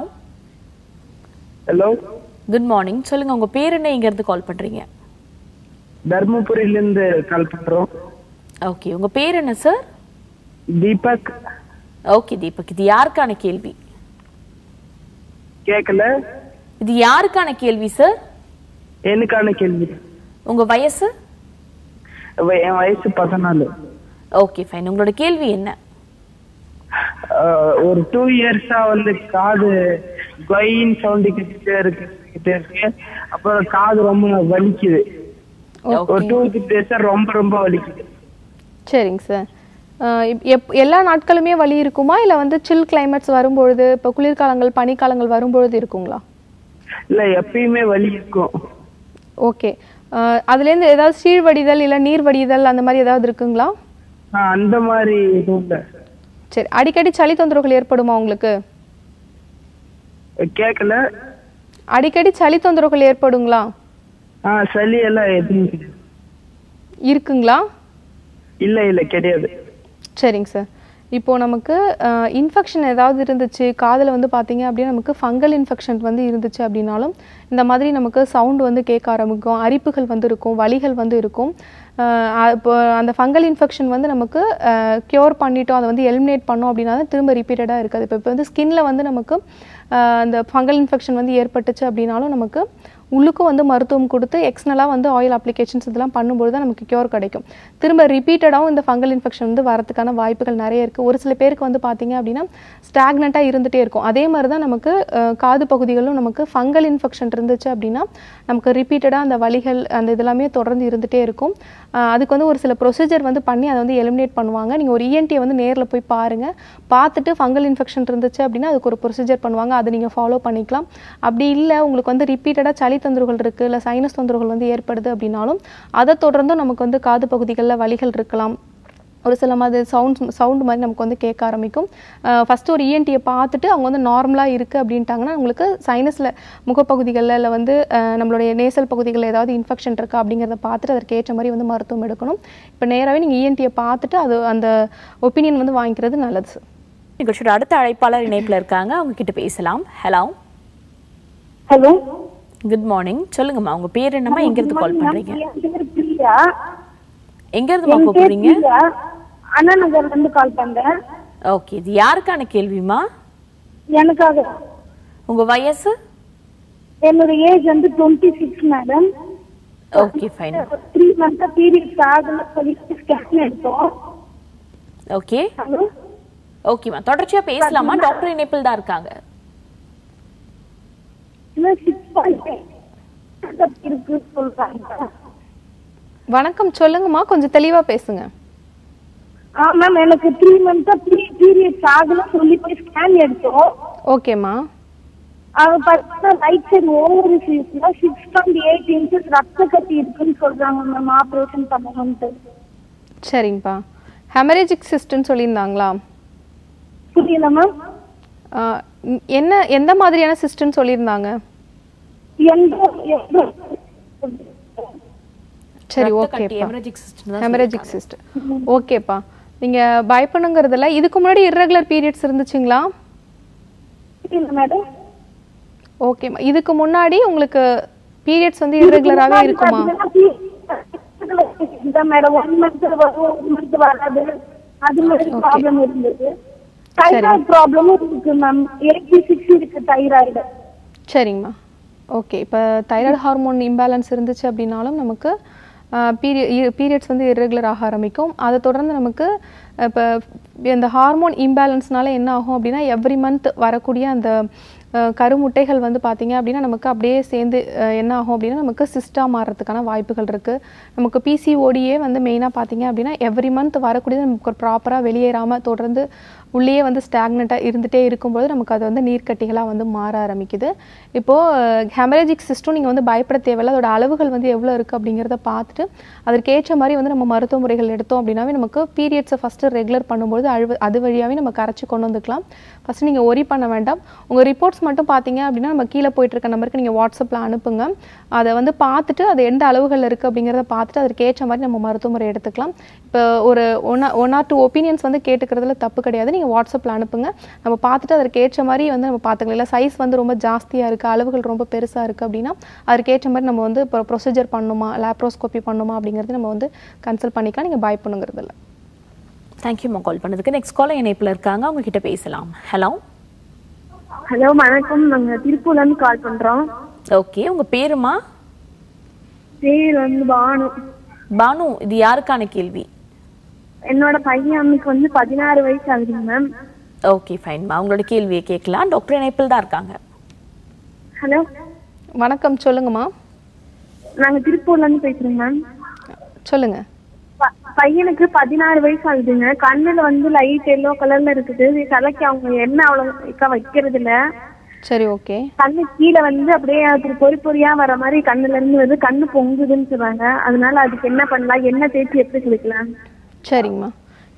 ஹலோ குட் மார்னிங் சொல்லுங்க உங்க பேர் என்ன இங்க இருந்து கால் பண்றீங்க தர்மபுரியில இருந்து கால் பண்றோம் ஓகே உங்க பேர் என்ன சார் தீபக் ஓகே தீபக் இது யாருக்கான கேள்வி கேக்கல இது யாருக்கான கேள்வி சார் எனக்கான கேள்வி உங்க வயசு வ- என் வயசு பதினாலு ஓகே ஃபைன் உங்களோட கேள்வி என்ன ஆஹ், ஒரு டூ இயர்ஸா வந்து காது கொயின் சவுண்ட் கிட்டே இருக்கு கிட்டே இருக்கு அப்புறம் காது ரொம்ப வலிக்குது ஒரு டூ த்ரீ டேஸா ரொம்ப ரொம்ப வலிக்குது சரிங்க சார் ஆஹ் இப்- எப் எல்லா நாட்களுமே வலி இருக்குமா இல்லை வந்து சில் கிளைமேட்ஸ் வரும்பொழுது இப்போ குளிர்காலங்கள் பனிக்காலங்கள் வரும்பொழுது இருக்குங்களா இல்ல எப்பயுமே வலி இருக்கும் ஓகே அதுலேருந்து ஏதாவது சீழ் வடிதல் இல்லை நீர் வடிதல் அந்த மாதிரி ஏதாவது இருக்குங்களா ஆஹ், அந்த மாதிரி எதுவும் இல்ல சரி அடிக்கடி சளி தொந்தரவுகள் ஏற்படுமா உங்களுக்கு கேட்கல அடிக்கடி சளி தொந்தரவுகள் ஏற்படுங்களா ஆ சளி எல்லாம் எதுவும் கிடையாது. இருக்குங்களா இல்ல இல்ல கிடையாது சரிங்க சார் இப்போ நமக்கு இன்ஃபெக்ஷன் ஏதாவது இருந்துச்சு காதில் வந்து பார்த்தீங்க அப்படின்னா நமக்கு ஃபங்கல் இன்ஃபெக்ஷன் வந்து இருந்துச்சு அப்படின்னாலும் இந்த மாதிரி நமக்கு சவுண்ட் வந்து கேட்க ஆரம்பிக்கும் அரிப்புகள் வந்து இருக்கும் வலிகள் வந்து இருக்கும் அஹ் இப்போ அந்த ஃபங்கல் இன்ஃபெக்ஷன் வந்து நமக்கு க்யூர் பண்ணிட்டோம் அதை வந்து எலிமினேட் பண்ணோம் அப்படின்னா தான் திரும்ப ரிப்பீட்டடாக இருக்காது இப்போ இப்போ வந்து ஸ்கின்ல வந்து நமக்கு அஹ் அந்த ஃபங்கல் இன்ஃபெக்ஷன் வந்து ஏற்பட்டுச்சு அப்படின்னாலும் நமக்கு உள்ளுக்கும் வந்து மருத்துவம் கொடுத்து எக்ஸ்னலாக வந்து ஆயில் அப்ளிகேஷன்ஸ் இதெல்லாம் பண்ணும்போது தான் நமக்கு க்யூர் கிடைக்கும் திரும்ப ரிப்பீட்டடாகவும் இந்த ஃபங்கல் இன்ஃபெக்ஷன் வந்து வரதுக்கான வாய்ப்புகள் நிறைய இருக்குது ஒரு சில பேருக்கு வந்து பார்த்தீங்க அப்படின்னா ஸ்டாக்னண்ட்டாக இருந்துகிட்டே இருக்கும் அதே மாதிரி தான் நமக்கு அஹ், காது பகுதிகளிலும் நமக்கு ஃபங்கல் இன்ஃபெக்ஷன் இருந்துச்சு அப்படின்னா நமக்கு ரிப்பீட்டடாக அந்த வலிகள் அந்த இதெல்லாமே தொடர்ந்து இருந்துகிட்டே இருக்கும் அஹ், அதுக்கு வந்து ஒரு சில ப்ரொசீஜர் வந்து பண்ணி அதை வந்து எலிமினேட் பண்ணுவாங்க நீங்கள் ஒரு இஎன்டியை வந்து நேரில் போய் பாருங்கள் பார்த்துட்டு ஃபங்கல் இன்ஃபெக்ஷன் இருந்துச்சு அப்படின்னா அதுக்கு ஒரு ப்ரொசீஜர் பண்ணுவாங்க அதை நீங்கள் ஃபாலோ பண்ணிக்கலாம் அப்படி இல்லை உங்களுக்கு வந்து ரிப்பீட்டடாக சளி தொந்தரவுகள் இருக்குது இல்லை சைனஸ் தொந்தரவுகள் வந்து ஏற்படுது அப்படின்னாலும் அதை தொடர்ந்தும் நமக்கு வந்து காது பகுதிகளில் வலிகள் இருக்கலாம் ஒரு சில மாதிரி சவுண்ட் சவுண்ட் மாதிரி நமக்கு வந்து கேட்க ஆரம்பிக்கும் ஃபஸ்ட்டு ஒரு இஎன்டியை பார்த்துட்டு அவங்க வந்து நார்மலாக இருக்குது அப்படின்ட்டாங்கன்னா உங்களுக்கு சைனஸில் முகப்பகுதிகளில் இல்லை வந்து அஹ், நம்மளுடைய நேசல் பகுதிகளில் ஏதாவது இன்ஃபெக்ஷன் இருக்கா அப்படிங்கிறத பார்த்துட்டு அதற்கு ஏற்ற மாதிரி வந்து மருத்துவம் எடுக்கணும் இப்போ நேராகவே நீங்கள் இஎன்டியை பார்த்துட்டு அது அந்த ஒப்பீனியன் வந்து வாங்கிக்கிறது நல்லது சார் நிகழ்ச்சியோட அடுத்த அழைப்பாளர் இணைப்புல இருக்காங்க அவங்க கிட்ட பேசலாம் ஹலோ ஹலோ குட் மார்னிங் சொல்லுங்கம்மா உங்க பேர் என்னம்மா எங்க இருந்து கால் பண்றீங்க என் பேர் பிரியா எங்க இருந்துமா என் பேர் கூப்பிடுறீங்க பிரியா அண்ணா நகர்ல இருந்து கால் பண்றேன் ஓகே இது யாருக்கான கேள்விமா எனக்காக உங்க வயசு என்னோட ஏஜ் வந்து twenty six madam okay fine three மந்த்தா பீரியட்ஸ் ஆகல சொல்லிட்டு ஸ்கேன் எடுத்தோம் ஓகே ஹலோ ஓகேம்மா தொடர்ச்சியா பேசலாமா டாக்டர் இணைப்பில் தான் இருக்காங்க இன்னும் சிக்ஸ் பாயிண்ட் இருக்கு சொல்றாங்க வணக்கம் சொல்லுங்கம்மா கொஞ்சம் தெளிவாக பேசுங்க ஆ மேம் எனக்கு த்ரீ மந்த்தா பீரியட்ஸ் ஆகல சொல்லி போய் ஸ்கேன் எடுத்தோம் ஓகேம்மா அவங்க பார்த்தா ரைட் சைடு ஓவர் சீஸ்ல சிக்ஸ் பாயிண்ட் எயிட் இன்ச்சஸ் ரத்த கட்டி இருக்குன்னு சொல்றாங்க மேம் ஆபரேஷன் பண்ணணும்ட்டு சரிங்கப்பா ஹெமரேஜிக் சிஸ்டம்னு சொல்லியிருந்தாங்களா புரியல மேம் ஆஹ் ம், என்ன எந்த மாதிரியான சிஸ்டம்னு சொல்லியிருந்தாங்க எந்த எந்த சரி ரத்த கட்டி, ஓகேப்பா hemorrhagic cyst தான் ஹெமரேஜிக் சிஸ்ட் ஓகேப்பா நீங்க பயப்படணுங்கிறதுல இதுக்கு முன்னாடி irregular பீரியட்ஸ் இருந்துச்சுங்களா புரியல மேடம் ஓகேம்மா இதுக்கு முன்னாடி உங்களுக்கு பீரியட்ஸ் வந்து irregular-ஆவே இருக்குமா இந்த மேடம் ஒன் மந்த் வரும் ஒன் மந்த் வராது அது மாதிரி ப்ராப்ளம் இருந்தது தைராய்டு ப்ராப்ளமும் இருக்கு மேம் எயிட்டி சிக்ஸ் இருக்கு தைராய்டு சரிங்கம்மா ஓகே இப்போ தைராய்டு ஹார்மோன் இம்பேலன்ஸ் இருந்துச்சு அப்படின்னாலும் நமக்கு பீரிய பீரியட்ஸ் வந்து irregular ஆக ஆரம்பிக்கும் அதை தொடர்ந்து நமக்கு இப்போ இந்த ஹார்மோன் இம்பேலன்ஸ்னால என்ன ஆகும் அப்படின்னா எவ்ரி மந்த் வரக்கூடிய அந்த அஹ், கருமுட்டைகள் வந்து பார்த்தீங்க அப்படின்னா நமக்கு அப்படியே சேர்ந்து அஹ், என்ன ஆகும் அப்படின்னா நமக்கு சிஸ்டா மாறுறதுக்கான வாய்ப்புகள் இருக்குது நமக்கு பிசிஓடியே வந்து மெயினாக பார்த்தீங்க அப்படின்னா எவ்ரி மந்த் வரக்கூடியது நமக்கு ப்ராப்பராக வெளியேறாமல் தொடர்ந்து உள்ளேயே வந்து ஸ்டாக்னண்ட்டாக இருந்துகிட்டே இருக்கும்போது நமக்கு அது வந்து நீர்க்கட்டிகளாக வந்து மாற ஆரம்பிக்குது இப்போது ஹெமரேஜிக் சிஸ்டம் நீங்கள் வந்து பயப்பட தேவையில்ல அதோட அளவுகள் வந்து எவ்வளோ இருக்குது அப்படிங்கிறத பார்த்துட்டு அதற்கேற்ற மாதிரி வந்து நம்ம மருத்துவ முறைகள் எடுத்தோம் அப்படின்னாவே நமக்கு பீரியட்ஸை ஃபஸ்ட்டு ரெகுலர் பண்ணும்போது அழுவு அது வழியாகவே நம்ம கரைச்சி கொண்டு வந்துக்கலாம் ஃபஸ்ட்டு நீங்கள் ஒரி பண்ண வேண்டாம் உங்கள் ரிப்போர்ட்ஸ் மட்டும் பார்த்தீங்க அப்படின்னா நம்ம கீழே போயிட்டு இருக்க நம்பருக்கு நீங்கள் வாட்ஸ்அப்பில் அனுப்புங்க அதை வந்து பார்த்துட்டு அது எந்த அளவுகளில் இருக்குது அப்படிங்கிறத பார்த்துட்டு அதற்கேற்ற மாதிரி நம்ம மருத்துவ முறை எடுத்துக்கலாம் இப்போ ஒரு one one or two opinions வந்து கேட்டுக்கிறதுல தப்பு கிடையாது நீங்கள் வாட்ஸ்அப்பில் அனுப்புங்க நம்ம பார்த்துட்டு அதற்கேற்ற மாதிரி வந்து நம்ம பார்த்துக்கலாம் இல்லை சைஸ் வந்து ரொம்ப ஜாஸ்தியாக இருக்குது அளவுகள் ரொம்ப பெருசாக இருக்குது அப்படின்னா அதற்கேற்ற மாதிரி நம்ம வந்து இப்போ ப்ரொசீஜர் பண்ணுமா லேப்ரோஸ்கோப்பி பண்ணுமா அப்படிங்கிறது நம்ம வந்து கன்சல்ட் பண்ணிக்கலாம் நீங்கள் பயப்படணுங்கிறது இல்லை தேங்க்யூம்மா கால் பண்ணதுக்கு நெக்ஸ்ட் காலர் இணைப்புல இருக்காங்க அவங்க கிட்ட பேசலாம் ஹலோ ஹலோ வணக்கம் நாங்க திருப்பூர்ல இருந்து கால் பண்றோம் ஓகே உங்க பேருமா பேர் வந்து பானு பானு இது யாருக்கான கேள்வி என்னோட பையன் அம்மைக்கு வந்து பதினாறு வயசு ஆகுதுங்க மேம் ஓகே ஃபைன்மா உங்களோட கேள்வியை கேட்கலாம் டாக்டர் இணைப்பில் தான் இருக்காங்க ஹலோ வணக்கம் சொல்லுங்கம்மா நாங்க திருப்பூர்ல இருந்து பேசுறோங்க மேம் சொல்லுங்கள் ப- பையனுக்கு பதினாறு வயசு ஆகுதுங்க கண்ணுல வந்து லைட் எல்லோ கலர்ல இருக்குது தலைக்கு அவங்க எண்ணெய் அவ்வளவு வைக்கிறது இல்ல சரி ஓகே கண்ணு கீழே வந்து அப்படியே அது பொறி பொறியா வர மாதிரி கண்ணுல இருந்து வருது கண்ணு பொங்குதுன்னு சொல்றாங்க அதனால அதுக்கு என்ன பண்ணலாம் என்ன தேய்ச்சி எப்படி குளிக்கலாம் சரிங்கம்மா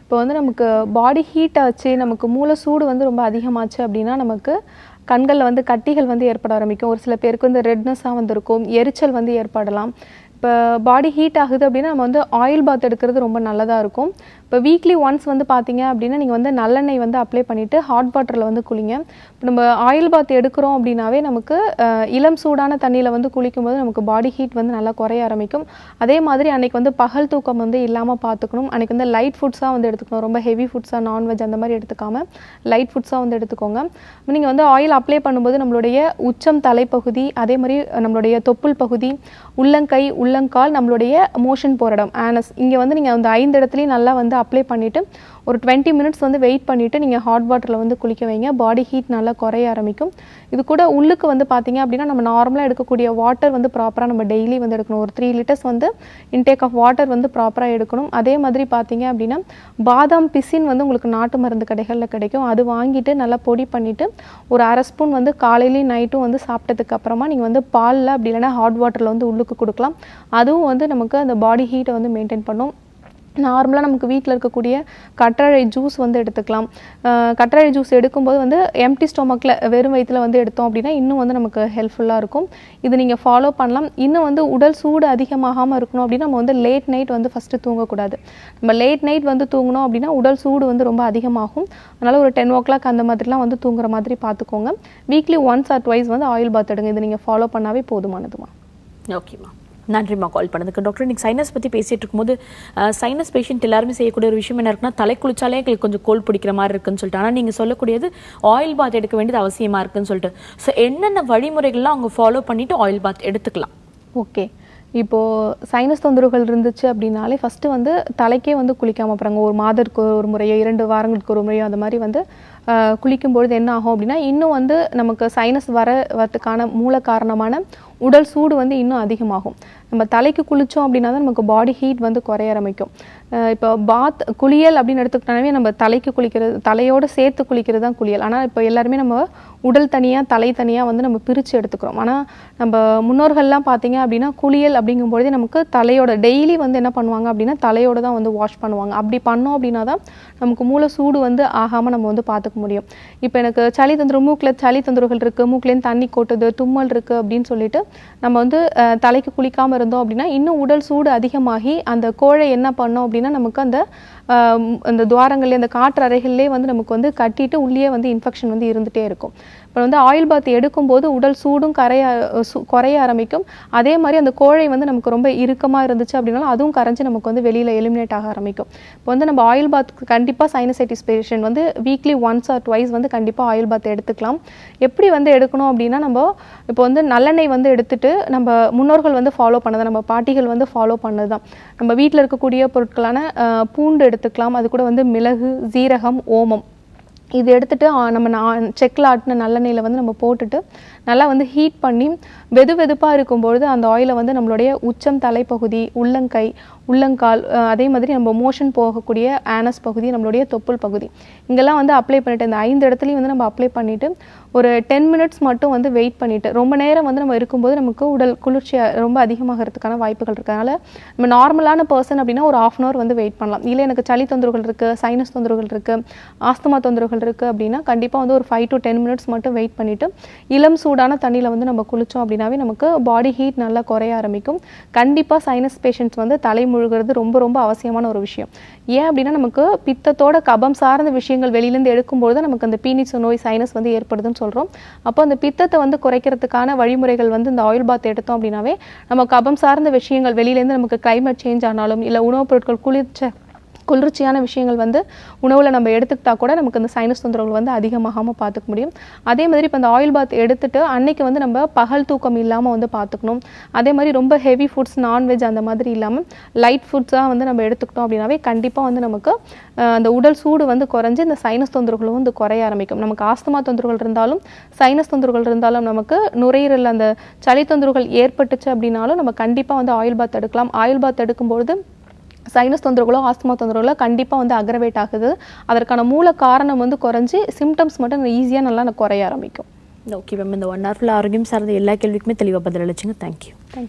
இப்போ வந்து நமக்கு பாடி ஹீட் ஆச்சு நமக்கு மூளை சூடு வந்து ரொம்ப அதிகமாச்சு அப்படின்னா நமக்கு கண்களில் வந்து கட்டிகள் வந்து ஏற்பட ஆரம்பிக்கும் ஒரு சில பேருக்கு வந்து ரெட்னஸாக வந்திருக்கும் எரிச்சல் வந்து ஏற்படலாம் இப்போ பாடி ஹீட் ஆகுது அப்படின்னா நம்ம வந்து ஆயில் பாத் எடுக்கிறது ரொம்ப நல்லதாக இருக்கும் இப்போ வீக்லி ஒன்ஸ் வந்து பார்த்தீங்க அப்படின்னா நீங்கள் வந்து நல்லெண்ணெய் வந்து அப்ளை பண்ணிவிட்டு ஹாட் வாட்டரில் வந்து குளிங்க இப்போ நம்ம ஆயில் பாத் எடுக்கிறோம் அப்படின்னாவே நமக்கு அஹ், இளம் சூடான தண்ணியில் வந்து குளிக்கும்போது நமக்கு பாடி ஹீட் வந்து நல்லா குறைய ஆரம்பிக்கும் அதே மாதிரி அன்னைக்கு வந்து பகல் தூக்கம் வந்து இல்லாமல் பார்த்துக்கணும் அன்னைக்கு வந்து லைட் ஃபுட்ஸாக வந்து எடுத்துக்கணும் ரொம்ப ஹெவி ஃபுட்ஸாக நான்வெஜ் அந்த மாதிரி எடுத்துக்காம லைட் ஃபுட்ஸாக வந்து எடுத்துக்கோங்க நீங்கள் வந்து ஆயில் அப்ளை பண்ணும்போது நம்மளுடைய உச்சம் தலைப்பகுதி அதே மாதிரி நம்மளுடைய தொப்புள் பகுதி உள்ளங்கை உள்ளங்கால் நம்மளுடைய மோஷன் போகிற இடம் ஆனஸ் இங்கே வந்து நீங்கள் அந்த ஐந்து இடத்துலையும் நல்லா வந்து அப்ளை பண்ணிவிட்டு ஒரு டுவெண்ட்டி மினிட்ஸ் வந்து வெயிட் பண்ணிவிட்டு நீங்கள் ஹாட் வாட்டரில் வந்து குளிக்க வைங்க பாடி ஹீட் நல்லா குறைய ஆரம்பிக்கும் இது கூட உள்ளுக்கு வந்து பார்த்தீங்க அப்படின்னா நம்ம நார்மலாக எடுக்கக்கூடிய வாட்டர் வந்து ப்ராப்பராக நம்ம டெய்லி வந்து எடுக்கணும் ஒரு த்ரீ லிட்டர்ஸ் வந்து இன்டேக் ஆஃப் வாட்டர் வந்து ப்ராப்பராக எடுக்கணும் அதே மாதிரி பார்த்தீங்க அப்படின்னா பாதாம் பிசின் வந்து உங்களுக்கு நாட்டு மருந்து கடைகளில் கிடைக்கும் அது வாங்கிட்டு நல்லா பொடி பண்ணிவிட்டு ஒரு அரை ஸ்பூன் வந்து காலையிலையும் நைட்டும் வந்து சாப்பிட்டதுக்கு அப்புறமா நீங்கள் வந்து பாலில் அப்படி இல்லைன்னா ஹாட் வாட்டரில் வந்து உள்ளுக்கு கொடுக்கலாம் அதுவும் வந்து நமக்கு அந்த பாடி ஹீட்டை வந்து மெயின்டைன் பண்ணும் நார்மலாக நமக்கு வீட்டில் இருக்கக்கூடிய கற்றாழை ஜூஸ் வந்து எடுத்துக்கலாம் அஹ் கற்றாழை ஜூஸ் எடுக்கும்போது வந்து எம்டி ஸ்டொமக்கில் வெறும் வயிற்றில் வந்து எடுத்தோம் அப்படின்னா இன்னும் வந்து நமக்கு ஹெல்ப்ஃபுல்லாக இருக்கும் இது நீங்கள் ஃபாலோ பண்ணலாம் இன்னும் வந்து உடல் சூடு அதிகமாகாமல் இருக்கணும் அப்படின்னா நம்ம வந்து லேட் நைட் வந்து ஃபஸ்ட்டு தூங்கக்கூடாது நம்ம லேட் நைட் வந்து தூங்கணும் அப்படின்னா உடல் சூடு வந்து ரொம்ப அதிகமாகும் அதனால் ஒரு டென் ஓ கிளாக் அந்த மாதிரிலாம் வந்து தூங்குற மாதிரி பார்த்துக்கோங்க வீக்லி ஒன்ஸ் ஆர் ட்வைஸ் வந்து ஆயில் பாத் எடுங்க இது நீங்கள் ஃபாலோ பண்ணாவே போதுமானதுமா ஓகேம்மா நன்றிம்மா கால் பண்ணதுக்கு டாக்டர் இன்னைக்கு சைனஸ் பற்றி பேசிட்டு இருக்கும்போது சைனஸ் பேஷண்ட் எல்லாருமே செய்யக்கூடிய ஒரு விஷயம் என்ன இருக்குன்னா தலை குளிச்சாலே எங்களுக்கு கொஞ்சம் கோல் பிடிக்கிற மாதிரி இருக்குன்னு சொல்லிட்டு ஆனால் நீங்கள் சொல்லக்கூடியது ஆயில் பாத் எடுக்க வேண்டியது அவசியமா இருக்குன்னு சொல்லிட்டு ஸோ என்னென்ன வழிமுறைகள்லாம் அவங்க ஃபாலோ பண்ணிட்டு ஆயில் பாத் எடுத்துக்கலாம் ஓகே இப்போது சைனஸ் தொந்தரவுகள் இருந்துச்சு அப்படின்னாலே ஃபஸ்ட்டு வந்து தலைக்கே வந்து குளிக்காமல் போகிறாங்க ஒரு மாதத்துக்கு ஒரு முறையோ இரண்டு வாரங்களுக்கு ஒரு முறையோ அந்த மாதிரி வந்து ஆஹ், குளிக்கும்பொழுது என்ன ஆகும் அப்படின்னா இன்னும் வந்து நமக்கு சைனஸ் வர வரதுக்கான மூல காரணமான உடல் சூடு வந்து இன்னும் அதிகமாகும் நம்ம தலைக்கு குளித்தோம் அப்படின்னா தான் நமக்கு பாடி ஹீட் வந்து குறைய ஆரம்பிக்கும் ஆஹ், இப்போ பாத் குளியல் அப்படின்னு எடுத்துக்கிட்டாவே நம்ம தலைக்கு குளிக்கிறது தலையோடு சேர்த்து குளிக்கிறது தான் குளியல் ஆனால் இப்போ எல்லாருமே நம்ம உடல் தனியாக தலை தனியாக வந்து நம்ம பிரித்து எடுத்துக்கிறோம் ஆனால் நம்ம முன்னோர்கள்லாம் பார்த்தீங்க அப்படின்னா குளியல் அப்படிங்கும்பொழுதே நமக்கு தலையோட டெய்லி வந்து என்ன பண்ணுவாங்க அப்படின்னா தலையோட தான் வந்து வாஷ் பண்ணுவாங்க அப்படி பண்ணோம் அப்படின்னா தான் நமக்கு மூளை சூடு வந்து ஆகாமல் நம்ம வந்து பார்த்துக்க முடியும் இப்போ எனக்கு சளி தொந்தரவு மூக்கில் சளி தொந்தரவுகள் இருக்குது மூக்குலேருந்து தண்ணி கொட்டுது தும்மல் இருக்குது அப்படின்னு சொல்லிட்டு நம்ம வந்து அஹ், தலைக்கு குளிக்காமல் இருந்தோம் அப்படின்னா இன்னும் உடல் சூடு அதிகமாகி அந்த கோழை என்ன பண்ணோம் அப்படின்னா நமக்கு அந்த ஆஹ், ம், அந்த துவாரங்கள்லேயே அந்த காற்று அறைகள்லேயே வந்து நமக்கு வந்து கட்டிட்டு உள்ளே வந்து இன்ஃபெக்ஷன் வந்து இருந்துகிட்டே இருக்கும் இப்போ வந்து ஆயில் பாத் எடுக்கும்போது உடல் சூடும் கரைய சு குறைய ஆரம்பிக்கும் அதே மாதிரி அந்த கோழை வந்து நமக்கு ரொம்ப இறுக்கமாக இருந்துச்சு அப்படின்னாலும் அதுவும் கரைஞ்சு நமக்கு வந்து வெளியில் எலிமினேட் ஆக ஆரம்பிக்கும் இப்போ வந்து நம்ம ஆயில் பாத் கண்டிப்பாக சைனசைட்டிஸ் பேஷண்ட் வந்து வீக்லி ஒன்ஸ் ஆர் ட்வைஸ் வந்து கண்டிப்பாக ஆயில் பாத் எடுத்துக்கலாம் எப்படி வந்து எடுக்கணும் அப்படின்னா நம்ம இப்போ வந்து நல்லெண்ணெய் வந்து எடுத்துட்டு நம்ம முன்னோர்கள் வந்து ஃபாலோ பண்ணதை நம்ம பாட்டிகள் வந்து ஃபாலோ பண்ணது தான் நம்ம வீட்டில் இருக்கக்கூடிய பொருட்களான அஹ், பூண்டு எடுத்துக்கலாம் அது கூட வந்து மிளகு சீரகம் ஓமம் இது எடுத்துட்டு ஆ, நம்ம நான் செக்கில் ஆட்டின நல்லெண்ணெயில் வந்து நம்ம போட்டுட்டு நல்லா வந்து ஹீட் பண்ணி வெது வெதுப்பாக இருக்கும்பொழுது அந்த ஆயிலை வந்து நம்மளுடைய உச்சம் தலைப்பகுதி உள்ளங்கை உள்ளங்கால் அஹ், அதே மாதிரி நம்ம மோஷன் போகக்கூடிய ஆனஸ் பகுதி நம்மளுடைய தொப்புள் பகுதி இங்கெல்லாம் வந்து அப்ளை பண்ணிட்டு இந்த ஐந்து இடத்துலையும் வந்து நம்ம அப்ளை பண்ணிட்டு ஒரு டென் மினிட்ஸ் மட்டும் வந்து வெயிட் பண்ணிட்டு ரொம்ப நேரம் வந்து நம்ம இருக்கும்போது நமக்கு உடல் குளிர்ச்சி ரொம்ப அதிகமாகிறதுக்கான வாய்ப்புகள் இருக்கு அதனால நம்ம நார்மலான பர்சன் அப்படின்னா ஒரு ஆஃப் அன் ஹவர் வந்து வெயிட் பண்ணலாம் இல்லை எனக்கு சளி தொந்தரவுகள் இருக்கு சைனஸ் தொந்தரவுகள் இருக்கு ஆஸ்துமா தொந்தரவுகள் இருக்கு அப்படின்னா கண்டிப்பாக வந்து ஒரு ஃபைவ் டு டென் மினிட்ஸ் மட்டும் வெயிட் பண்ணிட்டு இளம் சூடான தண்ணியில் வந்து நம்ம குளிச்சோம் அப்படின்னாவே நமக்கு பாடி ஹீட் நல்லா குறைய ஆரம்பிக்கும் கண்டிப்பாக சைனஸ் பேஷண்ட்ஸ் வந்து தலை முழுகிறது ரொம்ப ரொம்ப அவசியமான ஒரு விஷயம் ஏன் அப்படின்னா நமக்கு பித்தத்தோட கபம் சார்ந்த விஷயங்கள் வெளியிலேருந்து எடுக்கும்போது தான் நமக்கு அந்த பீனிஸ் நோய் சைனஸ் வந்து ஏற்படுதுன்னு சொல்கிறோம் அப்போ அந்த பித்தத்தை வந்து குறைக்கிறதுக்கான வழிமுறைகள் வந்து இந்த ஆயில் பாத் எடுத்தோம் அப்படின்னாவே நம்ம கபம் சார்ந்த விஷயங்கள் வெளியிலேருந்து நமக்கு climate சேஞ்ச் ஆனாலும் இல்லை உணவுப் பொருட்கள் குளிர்ச்ச குளிர்ச்சியான விஷயங்கள் வந்து உணவில் நம்ம எடுத்துக்கிட்டா கூட நமக்கு இந்த சைனஸ் தொந்தரவுகள் வந்து அதிகமாகாமல் பார்த்துக்க முடியும் அதே மாதிரி இப்போ இந்த ஆயில் பாத் எடுத்துட்டு அன்னைக்கு வந்து நம்ம பகல் தூக்கம் இல்லாமல் வந்து பார்த்துக்கணும் அதே மாதிரி ரொம்ப ஹெவி ஃபுட்ஸ் நான்வெஜ் அந்த மாதிரி இல்லாமல் லைட் ஃபுட்ஸாக வந்து நம்ம எடுத்துக்கிட்டோம் அப்படின்னாவே கண்டிப்பாக வந்து நமக்கு அஹ், அந்த உடல் சூடு வந்து குறைஞ்சு இந்த சைனஸ் தொந்தரவுகளும் வந்து குறைய ஆரம்பிக்கும் நமக்கு ஆஸ்துமா தொந்தரவுகள் இருந்தாலும் சைனஸ் தொந்தரவுகள் இருந்தாலும் நமக்கு நுரையீரல் அந்த சளி தொந்தரவுகள் ஏற்பட்டுச்சு அப்படின்னாலும் நம்ம கண்டிப்பாக வந்து ஆயில் பாத் எடுக்கலாம் ஆயில் பாத் எடுக்கும்பொழுது சைனஸ் தொந்தரவுகளோ ஆஸ்துமா தொந்தரவுகளோ கண்டிப்பாக வந்து அக்ரவேட் ஆகுது அதற்கான மூல காரணம் வந்து குறைஞ்சி சிம்டம்ஸ் மட்டும் ஈஸியாக நல்லா எனக்கு குறைய ஆரம்பிக்கும் ஓகே மேம் இந்த ஒன் ஹவரில் ஆரோக்கியம் சார்ந்த எல்லா கேள்விக்குமே தெளிவாக பதில் அளிச்சிங்க தேங்க்யூ தேங்க்யூ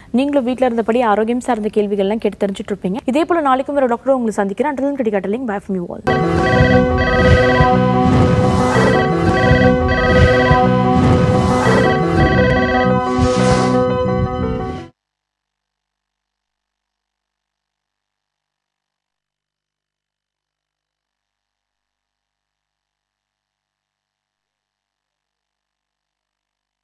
நீங்களும் வீட்டில் இருந்தபடி ஆரோக்கியம் சார்ந்த கேள்விகள்லாம் கேட்டு தெரிஞ்சுட்டு இருப்பீங்க இதே போல நாளைக்கும் ஒரு டாக்டர் உங்களை சந்திக்கிறேன் அண்டர்லன் கிடைக்காட்டலிங் பை ஃப்ரம் யூ ஆல்